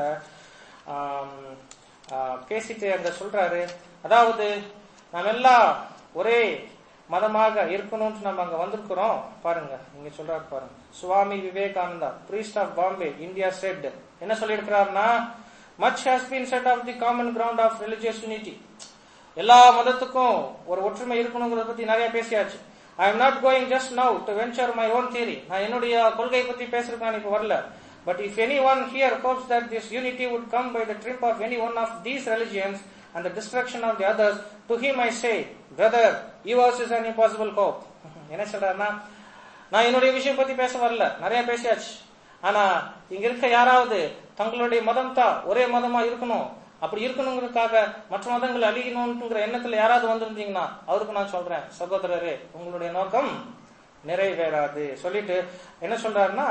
ஆம், ஆ, பேசிட்டு அங்க சொல்றாரு அதாவது நாம் எல்லாம் ஒரே மதமாக இருக்கணும்னு நம்ம அங்க வந்திருக்கிறோம் பாருங்க இங்க சொல்றாரு பாருங்க Swami Vivekananda priest of Bombay India said என்ன சொல்லியிருக்கிறாருன்னா much has been said of the common ground of religious unity எல்லா மதத்துக்கும் ஒரு ஒற்றுமை இருக்கணுங்கிறத பத்தி நிறைய பேசியாச்சு I am not going just now to venture my own theory நான் என்னுடைய கொள்கை பத்தி பேசுறதுக்கு இப்ப வரல but if any one here hopes that this unity would come by the trip of any one of these religions and the destruction of the others to him I say brother yours is an impossible hope என்ன சொல்றாருன்னா நான் என்னுடைய விஷயம் பத்தி பேச வரல நிறைய பேசியாச்சு ஆனா இங்க இருக்க யாராவது தங்களுடைய மதம் தான் ஒரே மதமா இருக்கணும் அப்படி இருக்கணுங்கிறதுக்காக மற்ற மதங்கள் அழியணும்ங்கிற எண்ணத்துல யாராவது வந்திருந்தீங்கன்னா அவருக்கு நான் சொல்றேன் சகோதரரே உங்களுடைய நோக்கம் நிறைவேறாது சொல்லிட்டு என்ன சொல்றாருன்னா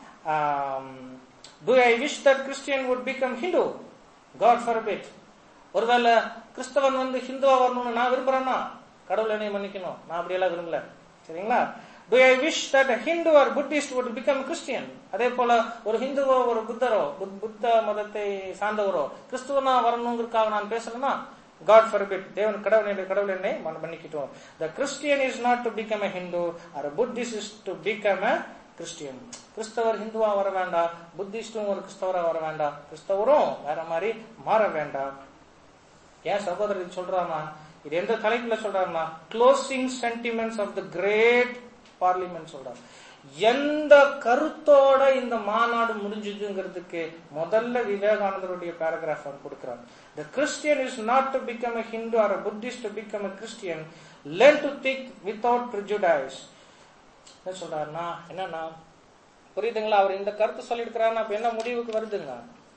do I wish that Christian would become Hindu God forbid ஒருவேளை கிறிஸ்தவன் வந்து ஹிந்துவா வரணும்னு நான் விரும்புறேன்னா கடவுள் என்னை மன்னிக்கணும் நான் அப்படியெல்லாம் விரும்பல சரிங்களா do I wish that Hindu or Buddhist would become Christian அதே போல ஒரு ஹிந்துவோ ஒரு புத்தரோ புத்- புத்த மதத்தை சார்ந்தவரோ கிறிஸ்துவனா வரணுங்கிறதுக்காக நான் பேசுறேன்னா காட் ஃபர்பிட் தேவன் கடவுள் என்னை கடவுள் என்னை மன்- மன்னிக்கட்டும் the Christian is not to become a Hindu or Buddhist is to become a Christian கிறிஸ்தவர் ஹிந்துவா வர வேண்டாம் புத்திஸ்டும் ஒரு கிறிஸ்தவரா வர வேண்டாம் கிறிஸ்தவரும் வேற மாதிரி மாற வேண்டாம் ஏன் சகோதரர் இது சொல்றாருன்னா இது எந்த தலைப்புல சொல்றாருன்னா closing sentiments of the great parliament சொல்றாரு எந்த கருத்தோட இந்த மாநாடு முடிஞ்சதுங்கிறதுக்கு முதல்ல விவேகானந்தருடைய பேராகிராஃப் அவர் கொடுக்கிறார் the Christian is not to become a Hindu or a Buddhist to become a Christian learn to think without prejudice என்ன சொல்றாருன்னா என்னன்னா புரியுதுங்களா அவர் இந்த கருத்து சொல்லியிருக்கிறாருன்னா அப்ப என்ன முடிவுக்கு வருதுங்க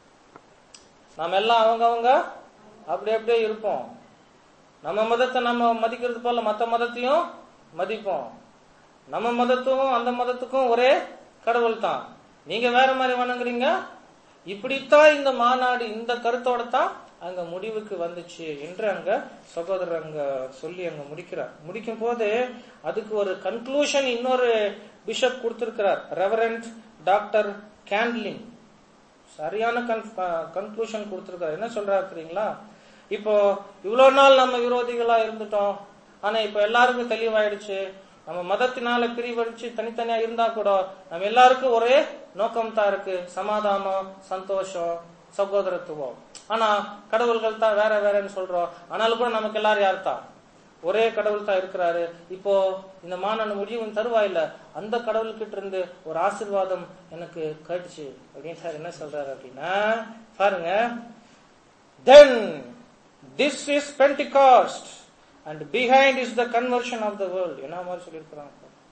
நாம எல்லாம் அவங்க அவங்க அப்படி அப்படியே இருப்போம் நம்ம மதத்தை நம்ம மதிக்கிறது போல மத்த மதத்தையும் மதிப்போம் நம்ம மதத்துக்கும் அந்த மதத்துக்கும் ஒரே கடவுள் தான் நீங்க வேற மாதிரி வணங்குறீங்க இப்படித்தான் இந்த மாநாடு இந்த கருத்தோட தான் அங்க முடிவுக்கு வந்துச்சு என்று அங்க சகோதரர் அங்க சொல்லி அங்க முடிக்கிறார் முடிக்கும் போது அதுக்கு ஒரு கன்க்ளூஷன் இன்னொரு பிஷப் கொடுத்திருக்கிறார் ரெவரண்ட் டாக்டர் கேண்ட்லிங் சரியான கன்க்ளூஷன் கொடுத்திருக்காரு என்ன சொல்றாரு தெரியுங்களா இப்போ இவ்வளவு நாள் நம்ம விரோதிகளா இருந்துட்டோம் ஆனா இப்ப எல்லாருக்கும் தெளிவாயிடுச்சு நம்ம மதத்தினால பிரிவடிச்சு தனித்தனியா இருந்தா கூட நம்ம எல்லாருக்கும் ஒரே நோக்கம் தான் இருக்கு சமாதானம் சந்தோஷம் சகோதரத்துவம் ஆனா கடவுள்கள் தான் வேற வேறன்னு சொல்றோம் ஆனாலும் கூட நமக்கு எல்லாரும் யார் தான் ஒரே கடவுள் தான் இருக்கிறாரு இப்போ இந்த மாநாடு முடியும் தருவாயில்ல அந்த கடவுள்கிட்ட இருந்து ஒரு ஆசிர்வாதம் எனக்கு கேட்டுச்சு அப்படின்னு சார் என்ன சொல்றாரு அப்படின்னா பாருங்க then this is Pentecost and behind is the conversion of the world என்ன மாதிரி சொல்லியிருக்கிறாங்க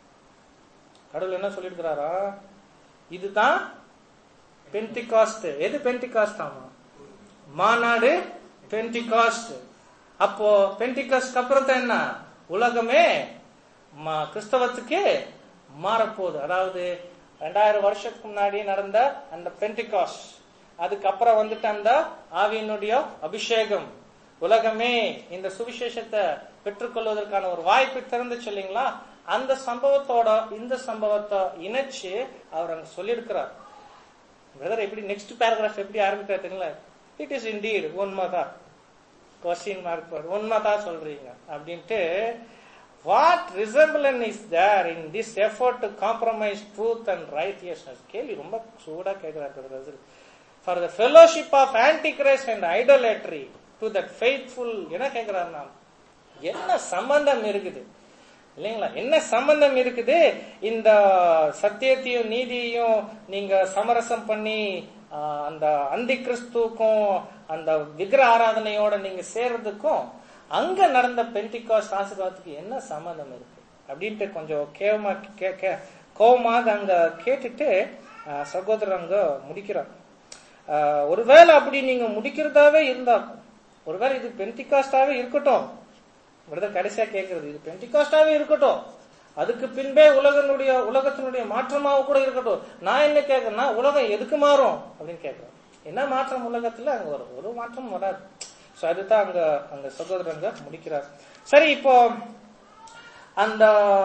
கடவுள் என்ன சொல்லியிருக்கிறாரா இதுதான் பென்டிகாஸ்ட் எது பென்டிகாஸ்ட் ஆமா மாநாடு பென்டிகாஸ்ட் அப்போ பென்டிகாஸ்ட் அப்புறம் தான் என்ன உலகமே ம- கிறிஸ்தவத்துக்கு மாறப்போகுது அதாவது ரெண்டாயிரம் வருஷத்துக்கு முன்னாடி நடந்த அந்த பென்டிகாஸ்ட் அதுக்கப்புறம் வந்துட்டு அந்த ஆவியினுடைய அபிஷேகம் உலகமே இந்த சுவிசேஷத்தை பெற்றுக்கொள்வதற்கான ஒரு வாய்ப்பு திறந்துச்சு இல்லைங்களா அந்த சம்பவத்தோட இந்த சம்பவத்தை இணைச்சு அவர் அங்க சொல்லியிருக்கிறார் பிரதர் எப்படி நெக்ஸ்ட் பேராகிராஃப் எப்படி ஆரம்பிக்கிறார் தெரியுங்களா இட் இஸ் இன்டீட் உண்மைதான் கொஸ்டின் மார்க் போடு உண்மைதான் சொல்றீங்க அப்படின்ட்டு what resemblance is there in this effort to compromise truth and righteousness கேள்வி ரொம்ப சூடா கேட்கிறார் for the fellowship of antichrist and idolatry to that faithful என்ன கேட்கிறார் நாம் என்ன சம்பந்தம் இருக்குது இல்லைங்களா என்ன சம்பந்தம் இருக்குது இந்த சத்தியத்தையும் நீதியையும் நீங்க சமரசம் பண்ணி ஆஹ், அந்த அந்தி கிறிஸ்துக்கும் அந்த விக்கிர ஆராதனையோட நீங்க சேர்றதுக்கும் அங்க நடந்த பென்டிகாஸ்ட் ஆசீர்வாதத்துக்கு என்ன சம்பந்தம் இருக்கு அப்படின்ட்டு கொஞ்சம் கேவமா கே கே- கோவமாக அங்க கேட்டுட்டு ஆஹ், சகோதரர் அங்க முடிக்கிறார் ஆஹ், ஒருவேளை அப்படி நீங்க முடிக்கிறதாவே இருந்தா ஒருவேளை இது பென்டிகாஸ்டாவே இருக்கட்டும் பிரதர் கடைசியா கேட்கறது இது பென்டிகாஸ்டாவே இருக்கட்டும் அதுக்கு பின்பே உலகனுடைய உலகத்தினுடைய மாற்றமாக கூட இருக்கட்டும் நான் என்ன கேட்கறேன்னா உலகம் எதுக்கு மாறும் அப்படின்னு கேட்கிறேன் என்ன மாற்றம் உலகத்துல அங்க வரும் ஒரு மாற்றம் வராது சோ அதுதான் அங்க அங்க சகோதரங்க முடிக்கிறார் சரி இப்போ அந்த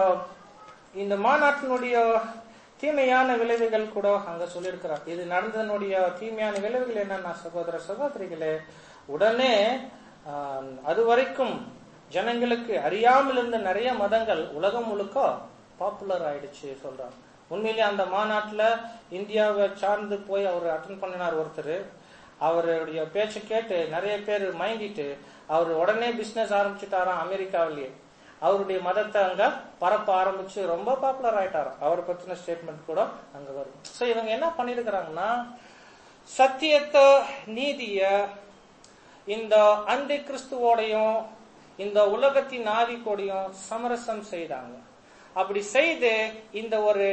இந்த மாநாட்டினுடைய தீமையான விளைவுகள் கூட அங்க சொல்லியிருக்கிறார் இது நடந்ததனுடைய தீமையான விளைவுகள் என்னன்னா சகோதர சகோதரிகளே உடனே ஆஹ், அது வரைக்கும் ஜனங்களுக்கு அறியாமல் இருந்த நிறைய மதங்கள் உலகம் முழுக்க பாப்புலர் ஆயிடுச்சு சொல்றாங்க உண்மையிலேயே அந்த மாநாட்டுல இந்தியாவை சார்ந்து போய் அவர் அட்டன் பண்ணினார் ஒருத்தர் அவருடைய பேச்சை கேட்டு நிறைய பேர் மயங்கிட்டு அவர் உடனே பிசினஸ் ஆரம்பிச்சுட்டாராம் அமெரிக்காவிலேயே அவருடைய மதத்தை அங்க பரப்ப ஆரம்பிச்சு ரொம்ப பாப்புலர் ஆயிட்டாராம் அவரை பத்தின ஸ்டேட்மெண்ட் கூட அங்க வரும் சோ இவங்க என்ன பண்ணிருக்கிறாங்கன்னா சத்தியத்தை நீதிய இந்த அந்தி கிறிஸ்துவோடையும் இந்த உலகத்தின் ஆவிக்கோடையும் சமரசம் செய்தாங்க அப்படி செய்து இந்த ஒரு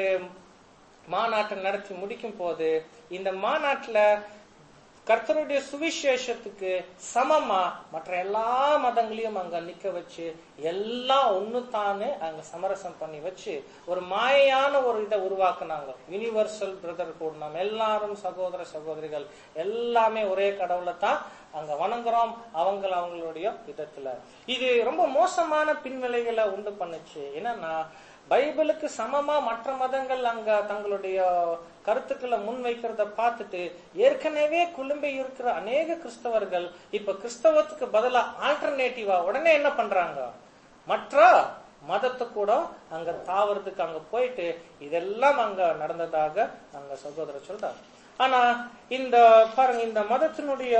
மாநாட்டை நடத்தி முடிக்கும் போது இந்த மாநாட்டுல கர்த்தருடைய சுவிசேஷத்துக்கு சமமா மற்ற எல்லா மதங்களையும் அங்க நிக்க வச்சு எல்லாம் ஒண்ணு தானே அங்க சமரசம் பண்ணி வச்சு ஒரு மாயையான ஒரு இதை உருவாக்குனாங்க யூனிவர்சல் பிரதர்ஹுட் நாம் எல்லாரும் சகோதர சகோதரிகள் எல்லாமே ஒரே கடவுளை தான் அங்க வணங்குறோம் அவங்க அவங்களுடைய விதத்துல இது ரொம்ப மோசமான பின்விளைகளை உண்டு பண்ணுச்சு என்னன்னா பைபிளுக்கு சமமா மற்ற மதங்கள் அங்க தங்களுடைய கருத்துக்களை முன்வைக்கிறத பார்த்துட்டு ஏற்கனவே குழும்பி இருக்கிற அநேக கிறிஸ்தவர்கள் இப்ப கிறிஸ்தவத்துக்கு பதிலா ஆல்டர்னேட்டிவா உடனே என்ன பண்றாங்க மற்ற மதத்தை கூட அங்க தாவறதுக்கு அங்க போயிட்டு இதெல்லாம் அங்க நடந்ததாக அங்க சகோதரர் சொல்றாரு ஆனா இந்த பாருங்க இந்த மதத்தினுடைய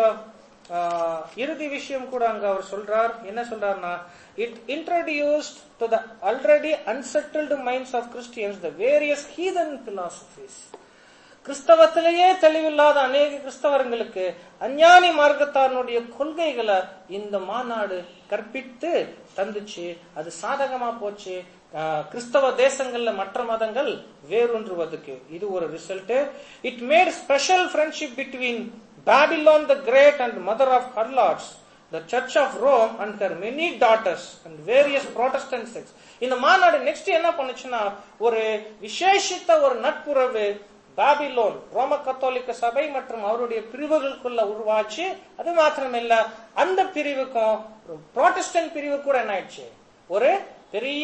ஆஹ், இறுதி விஷயம் கூட அங்க அவர் சொல்றார் என்ன சொல்றாருன்னா it introduced to the already unsettled minds of Christians the various heathen philosophies கிறிஸ்தவத்திலேயே தெளிவில்லாத அநேக கிறிஸ்தவர்களுக்கு அஞ்ஞானி மார்க்கத்தாரனுடைய கொள்கைகளை இந்த மாநாடு கற்பித்து தந்துச்சு அது சாதகமா போச்சு ஆஹ், கிறிஸ்தவ தேசங்கள்ல மற்ற மதங்கள் வேரூன்றுவதற்கு இது ஒரு result it made special friendship between Babylon the great and mother of harlots the church of rome and her many daughters and various protestant sects இந்த மாநாடு நெக்ஸ்ட் என்ன பண்ணுச்சுன்னா ஒரு விசேஷித்த ஒரு நட்புறவு பாபிலோன் ரோம கத்தோலிக்க சபை மற்றும் அவருடைய பிரிவுகளுக்குள்ள உருவாச்சு அது மாத்திரமில்ல அந்த பிரிவுக்கும் புரோட்டஸ்டன்ட் பிரிவு கூட என்ன ஆயிடுச்சு ஒரு பெரிய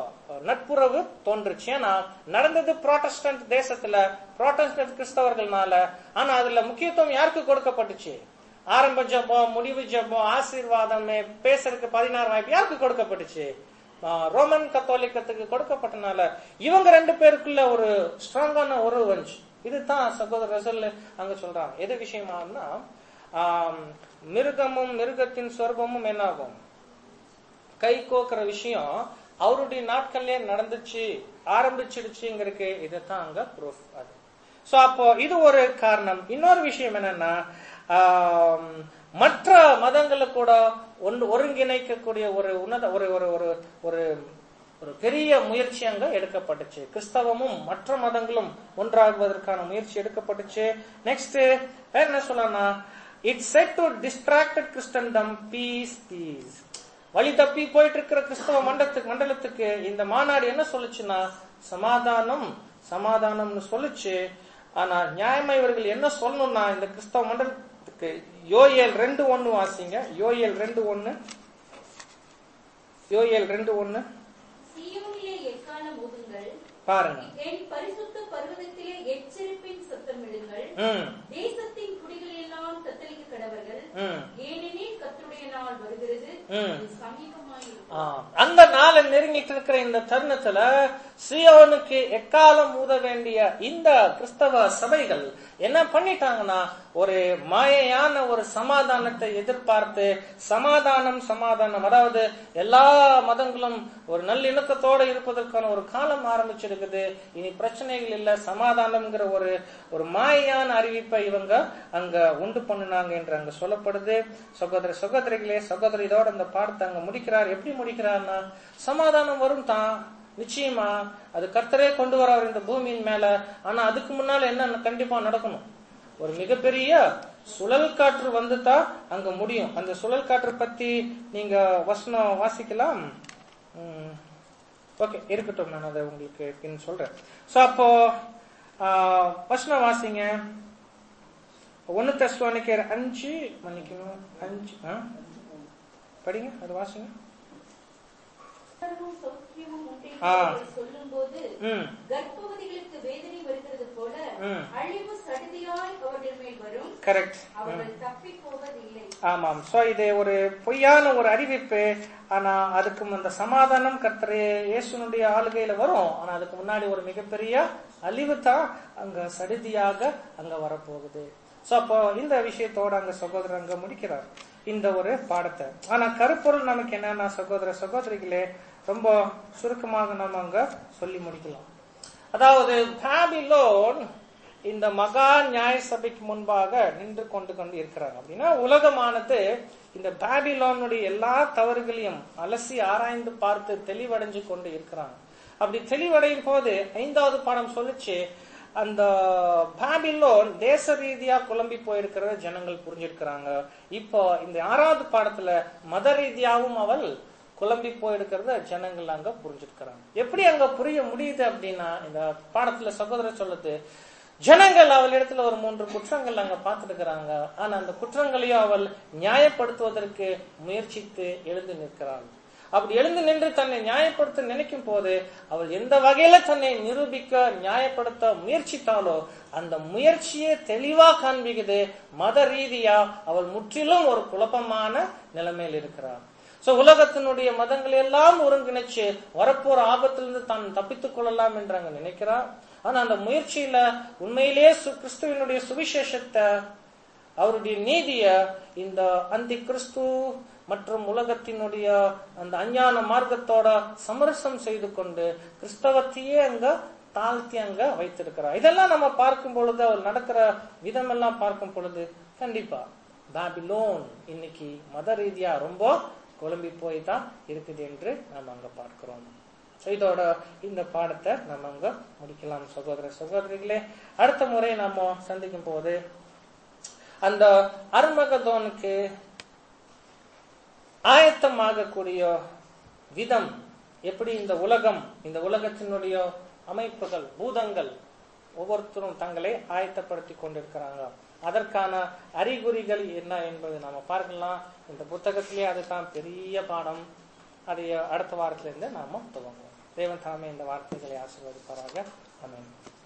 நட்புறவு தோன்றுச்சு ஏன்னா நடந்தது புரோட்டஸ்டன்ட் தேசத்துல புரோட்டஸ்டன்ட் கிறிஸ்தவர்கள்னால ஆனா அதுல முக்கியத்துவம் யாருக்கு கொடுக்கப்பட்டுச்சு ஆரம்ப ஜபம் முடிவு ஜபம் ஆசீர்வாதம் பேசுறதுக்கு பதினாறு வாய்ப்பு யாருக்கு கொடுக்கப்பட்டுச்சு ஆ, ரோமன் கத்தோலிக்கத்துக்கு கொடுக்கப்பட்டனால இவங்க ரெண்டு பேருக்குள்ள ஒரு ஸ்ட்ராங்கான உறவு வந்துச்சு இதுதான் சகோதரர் ரசல் அங்க சொல்றாங்க எது விஷயமானா ஆம், மிருகமும் மிருகத்தின் சொர்க்கமும் என்னாகும் கை கோக்குற விஷயம் அவருடைய நாட்கள்லயே நடந்துச்சு ஆரம்பிச்சிடுச்சுங்கிறதுக்கு இதுதான் அங்க ப்ரூஃப் அது சோ அப்போ இது ஒரு காரணம் இன்னொரு விஷயம் என்னன்னா ஆம், மற்ற மதங்களை கூட ஒன்று ஒருங்கிணைக்கக்கூடிய ஒரு உன்னத ஒரு ஒரு ஒரு ஒரு ஒரு பெரிய முயற்சி அங்க எடுக்கப்பட்டுச்சு கிறிஸ்தவமும் மற்ற மதங்களும் ஒன்றாகுவதற்கான முயற்சி எடுக்கப்பட்டுச்சு நெக்ஸ்ட் வேற என்ன சொல்லனா it said to distracted Christendom peace peace வழி தப்பி போயிட்டு இருக்கிற கிறிஸ்தவ மண்டலத்துக்கு மண்டலத்துக்கு இந்த மாநாடு என்ன சொல்லுச்சுன்னா சமாதானம் சமாதானம்னு சொல்லுச்சு ஆனா நியாயமா இவர்கள் என்ன சொல்லணும்னா இந்த கிறிஸ்தவ மண்டலத்துக்கு யோயல் ரெண்டு ஒண்ணு வாசிங்க யோயல் ரெண்டு ஒண்ணு யோயல் ரெண்டு ஒண்ணு சீயோனிலே எக்காலம் ஊதுங்கள் பாருங்க என் பரிசுத்த பர்வதத்திலே எச்சரிப்பின் சத்தமிடுங்கள் ம் தேசத்தின் குடிகள் எல்லாம் தத்தளிக்க கடவர்கள் ம் ஏனெனில் கர்த்தருடைய நாள் வருகிறது ம். அது சமீபமாயிருக்கும் ஆ, அந்த நாளை நெருங்கிட்டு இருக்கிற இந்த தருணத்துல சியோனுக்கு எக்காலம் ஊத வேண்டிய இந்த கிறிஸ்தவ சபைகள் என்ன பண்ணிட்டாங்கன்னா ஒரு மாயையான ஒரு சமாதானத்தை எதிர்பார்த்து சமாதானம் சமாதானம் அதாவது எல்லா மதங்களும் ஒரு நல்லிணக்கத்தோட இருப்பதற்கான ஒரு காலம் ஆரம்பிச்சிருக்குது இனி பிரச்சனைகள் இல்ல சமாதானம்ங்கிற ஒரு ஒரு மாயையான அறிவிப்பை இவங்க அங்க உண்டு பண்ணினாங்க என்று அங்க சொல்லப்படுது சகோதர சகோதரிகளே சகோதரி இதோட அந்த பாடத்தை அங்க முடிக்கிறார் எப்படி முடிக்கிறார்னா சமாதானம் வரும் தான் நிச்சயமா அது கர்த்தரே கொண்டு வரார் இந்த பூமியின் மேல ஆனா அதுக்கு முன்னால என்ன கண்டிப்பா நடக்கணும் ஒரு மிகப்பெரிய சுழல் காற்று வந்துட்டா அங்க முடியும் அந்த சுழல் காற்று பத்தி நீங்க வசனம் வாசிக்கலாம் ஓகே இருக்கட்டும் நான் அதை உங்களுக்கு பின் சொல்றேன் சோ அப்போ ஆஹ், வசனம் வாசிங்க ஒன்னு தெஸ்லோனிக்கர் அஞ்சு மன்னிக்கணும் அஞ்சு ஆ? படிங்க அது வாசிங்க சர்வமும் சௌக்கியமும் உண்டே ஆ. என்று சொல்லும்போது ம் கர்ப்பவதிகளுக்கு வேதனை வருகிறது போல ம். அழிவு சடுதியாய் அவர்கள் மேல் வரும் கரெக்ட் அவர்கள் தப்பி போவதில்லை ஆமாம் சோ இது ஒரு பொய்யான ஒரு அறிவிப்பு ஆனா அதுக்கு அந்த சமாதானம் கர்த்தரே இயேசுனுடைய ஆளுகையில வரும் ஆனா அதுக்கு முன்னாடி ஒரு மிகப்பெரிய அழிவு தான் அங்க சடுதியாக அங்க வரப்போகுது சோ அப்போ இந்த விஷயத்தோட அங்க சகோதரர் அங்க முடிக்கிறார் இந்த ஒரு பாடத்தை ஆனா கருப்பொருள் நமக்கு என்னன்னா சகோதர சகோதரிகளே ரொம்ப சுருக்கமாக நம்ம அங்க சொல்லி முடிக்கலாம் அதாவது பாபிலோன் இந்த மகா நியாய சபைக்கு முன்பாக நின்று கொண்டு கொண்டு இருக்கிறாங்க அப்படின்னா உலகமானது இந்த பாபிலோனுடைய எல்லா தவறுகளையும் அலசி ஆராய்ந்து பார்த்து தெளிவடைஞ்சு கொண்டு இருக்கிறாங்க அப்படி தெளிவடையும் போது ஐந்தாவது பாடம் சொல்லுச்சு அந்த பாபிலோன் தேச ரீதியா குழம்பி போயிருக்கிறத ஜனங்கள் புரிஞ்சிருக்கிறாங்க இப்போ இந்த ஆறாவது பாடத்துல மத ரீதியாவும் அவள் குழம்பி போயிருக்கிறத ஜனங்கள் அங்க புரிஞ்சிருக்கிறாங்க எப்படி அங்க புரிய முடியுது அப்படின்னா இந்த பாடத்துல சகோதரர் சொல்லுது ஜனங்கள் அவள் இடத்துல ஒரு மூன்று குற்றங்கள் அங்க பார்த்துருக்கிறாங்க ஆனா அந்த குற்றங்களையும் அவள் நியாயப்படுத்துவதற்கு முயற்சித்து எழுந்து நிற்கிறாள் அப்படி எழுந்து நின்று தன்னை நியாயப்படுத்த நினைக்கும் போது அவள் எந்த வகையில தன்னை நிரூபிக்க நியாயப்படுத்த முயற்சித்தாலோ அந்த முயற்சியே தெளிவா காண்பிக்குது மத ரீதியா அவள் முற்றிலும் ஒரு குழப்பமான நிலைமையில் இருக்கிறார் சோ உலகத்தினுடைய மதங்களை எல்லாம் ஒருங்கிணைச்சு வரப்போற ஆபத்திலிருந்து தான் தப்பித்துக் கொள்ளலாம் என்று அங்க நினைக்கிறார் ஆனா அந்த முயற்சியில உண்மையிலேயே சு- கிறிஸ்துவினுடைய சுவிசேஷத்தை அவருடைய நீதிய இந்த அந்தி கிறிஸ்து மற்றும் உலகத்தினுடைய அந்த அஞ்ஞான மார்க்கத்தோட சமரசம் செய்து கொண்டு கிறிஸ்தவத்தையே அங்க தாழ்த்தி அங்க வைத்திருக்கிறார் இதெல்லாம் நம்ம பார்க்கும் பொழுது அவர் நடக்கிற விதமெல்லாம் பார்க்கும் பொழுது கண்டிப்பா பாபிலோன் இன்னைக்கு மத ரீதியா ரொம்ப குழம்பி போய் தான் இருக்குது என்று நாம் அங்க பார்க்கிறோம் So, இதோட இந்த பாடத்தை நம்ம அங்க முடிக்கலாம் சகோதர சகோதரிகளே அடுத்த முறை நாம சந்திக்கும் போது அந்த அர்மகதோனுக்கு ஆயத்தமாகக்கூடிய விதம் எப்படி இந்த உலகம் இந்த உலகத்தினுடைய அமைப்புகள் பூதங்கள் ஒவ்வொருத்தரும் தங்களை ஆயத்தப்படுத்தி கொண்டிருக்கிறாங்க அதற்கான அறிகுறிகள் என்ன என்பதை நாம பார்க்கலாம் இந்த புத்தகத்திலே அதுதான் பெரிய பாடம் அதை அடுத்த வாரத்திலிருந்து நாம துவங்குவோம் தேவன் தாமே இந்த வார்த்தைகளை ஆசீர்வதிப்பாராக ஆமென்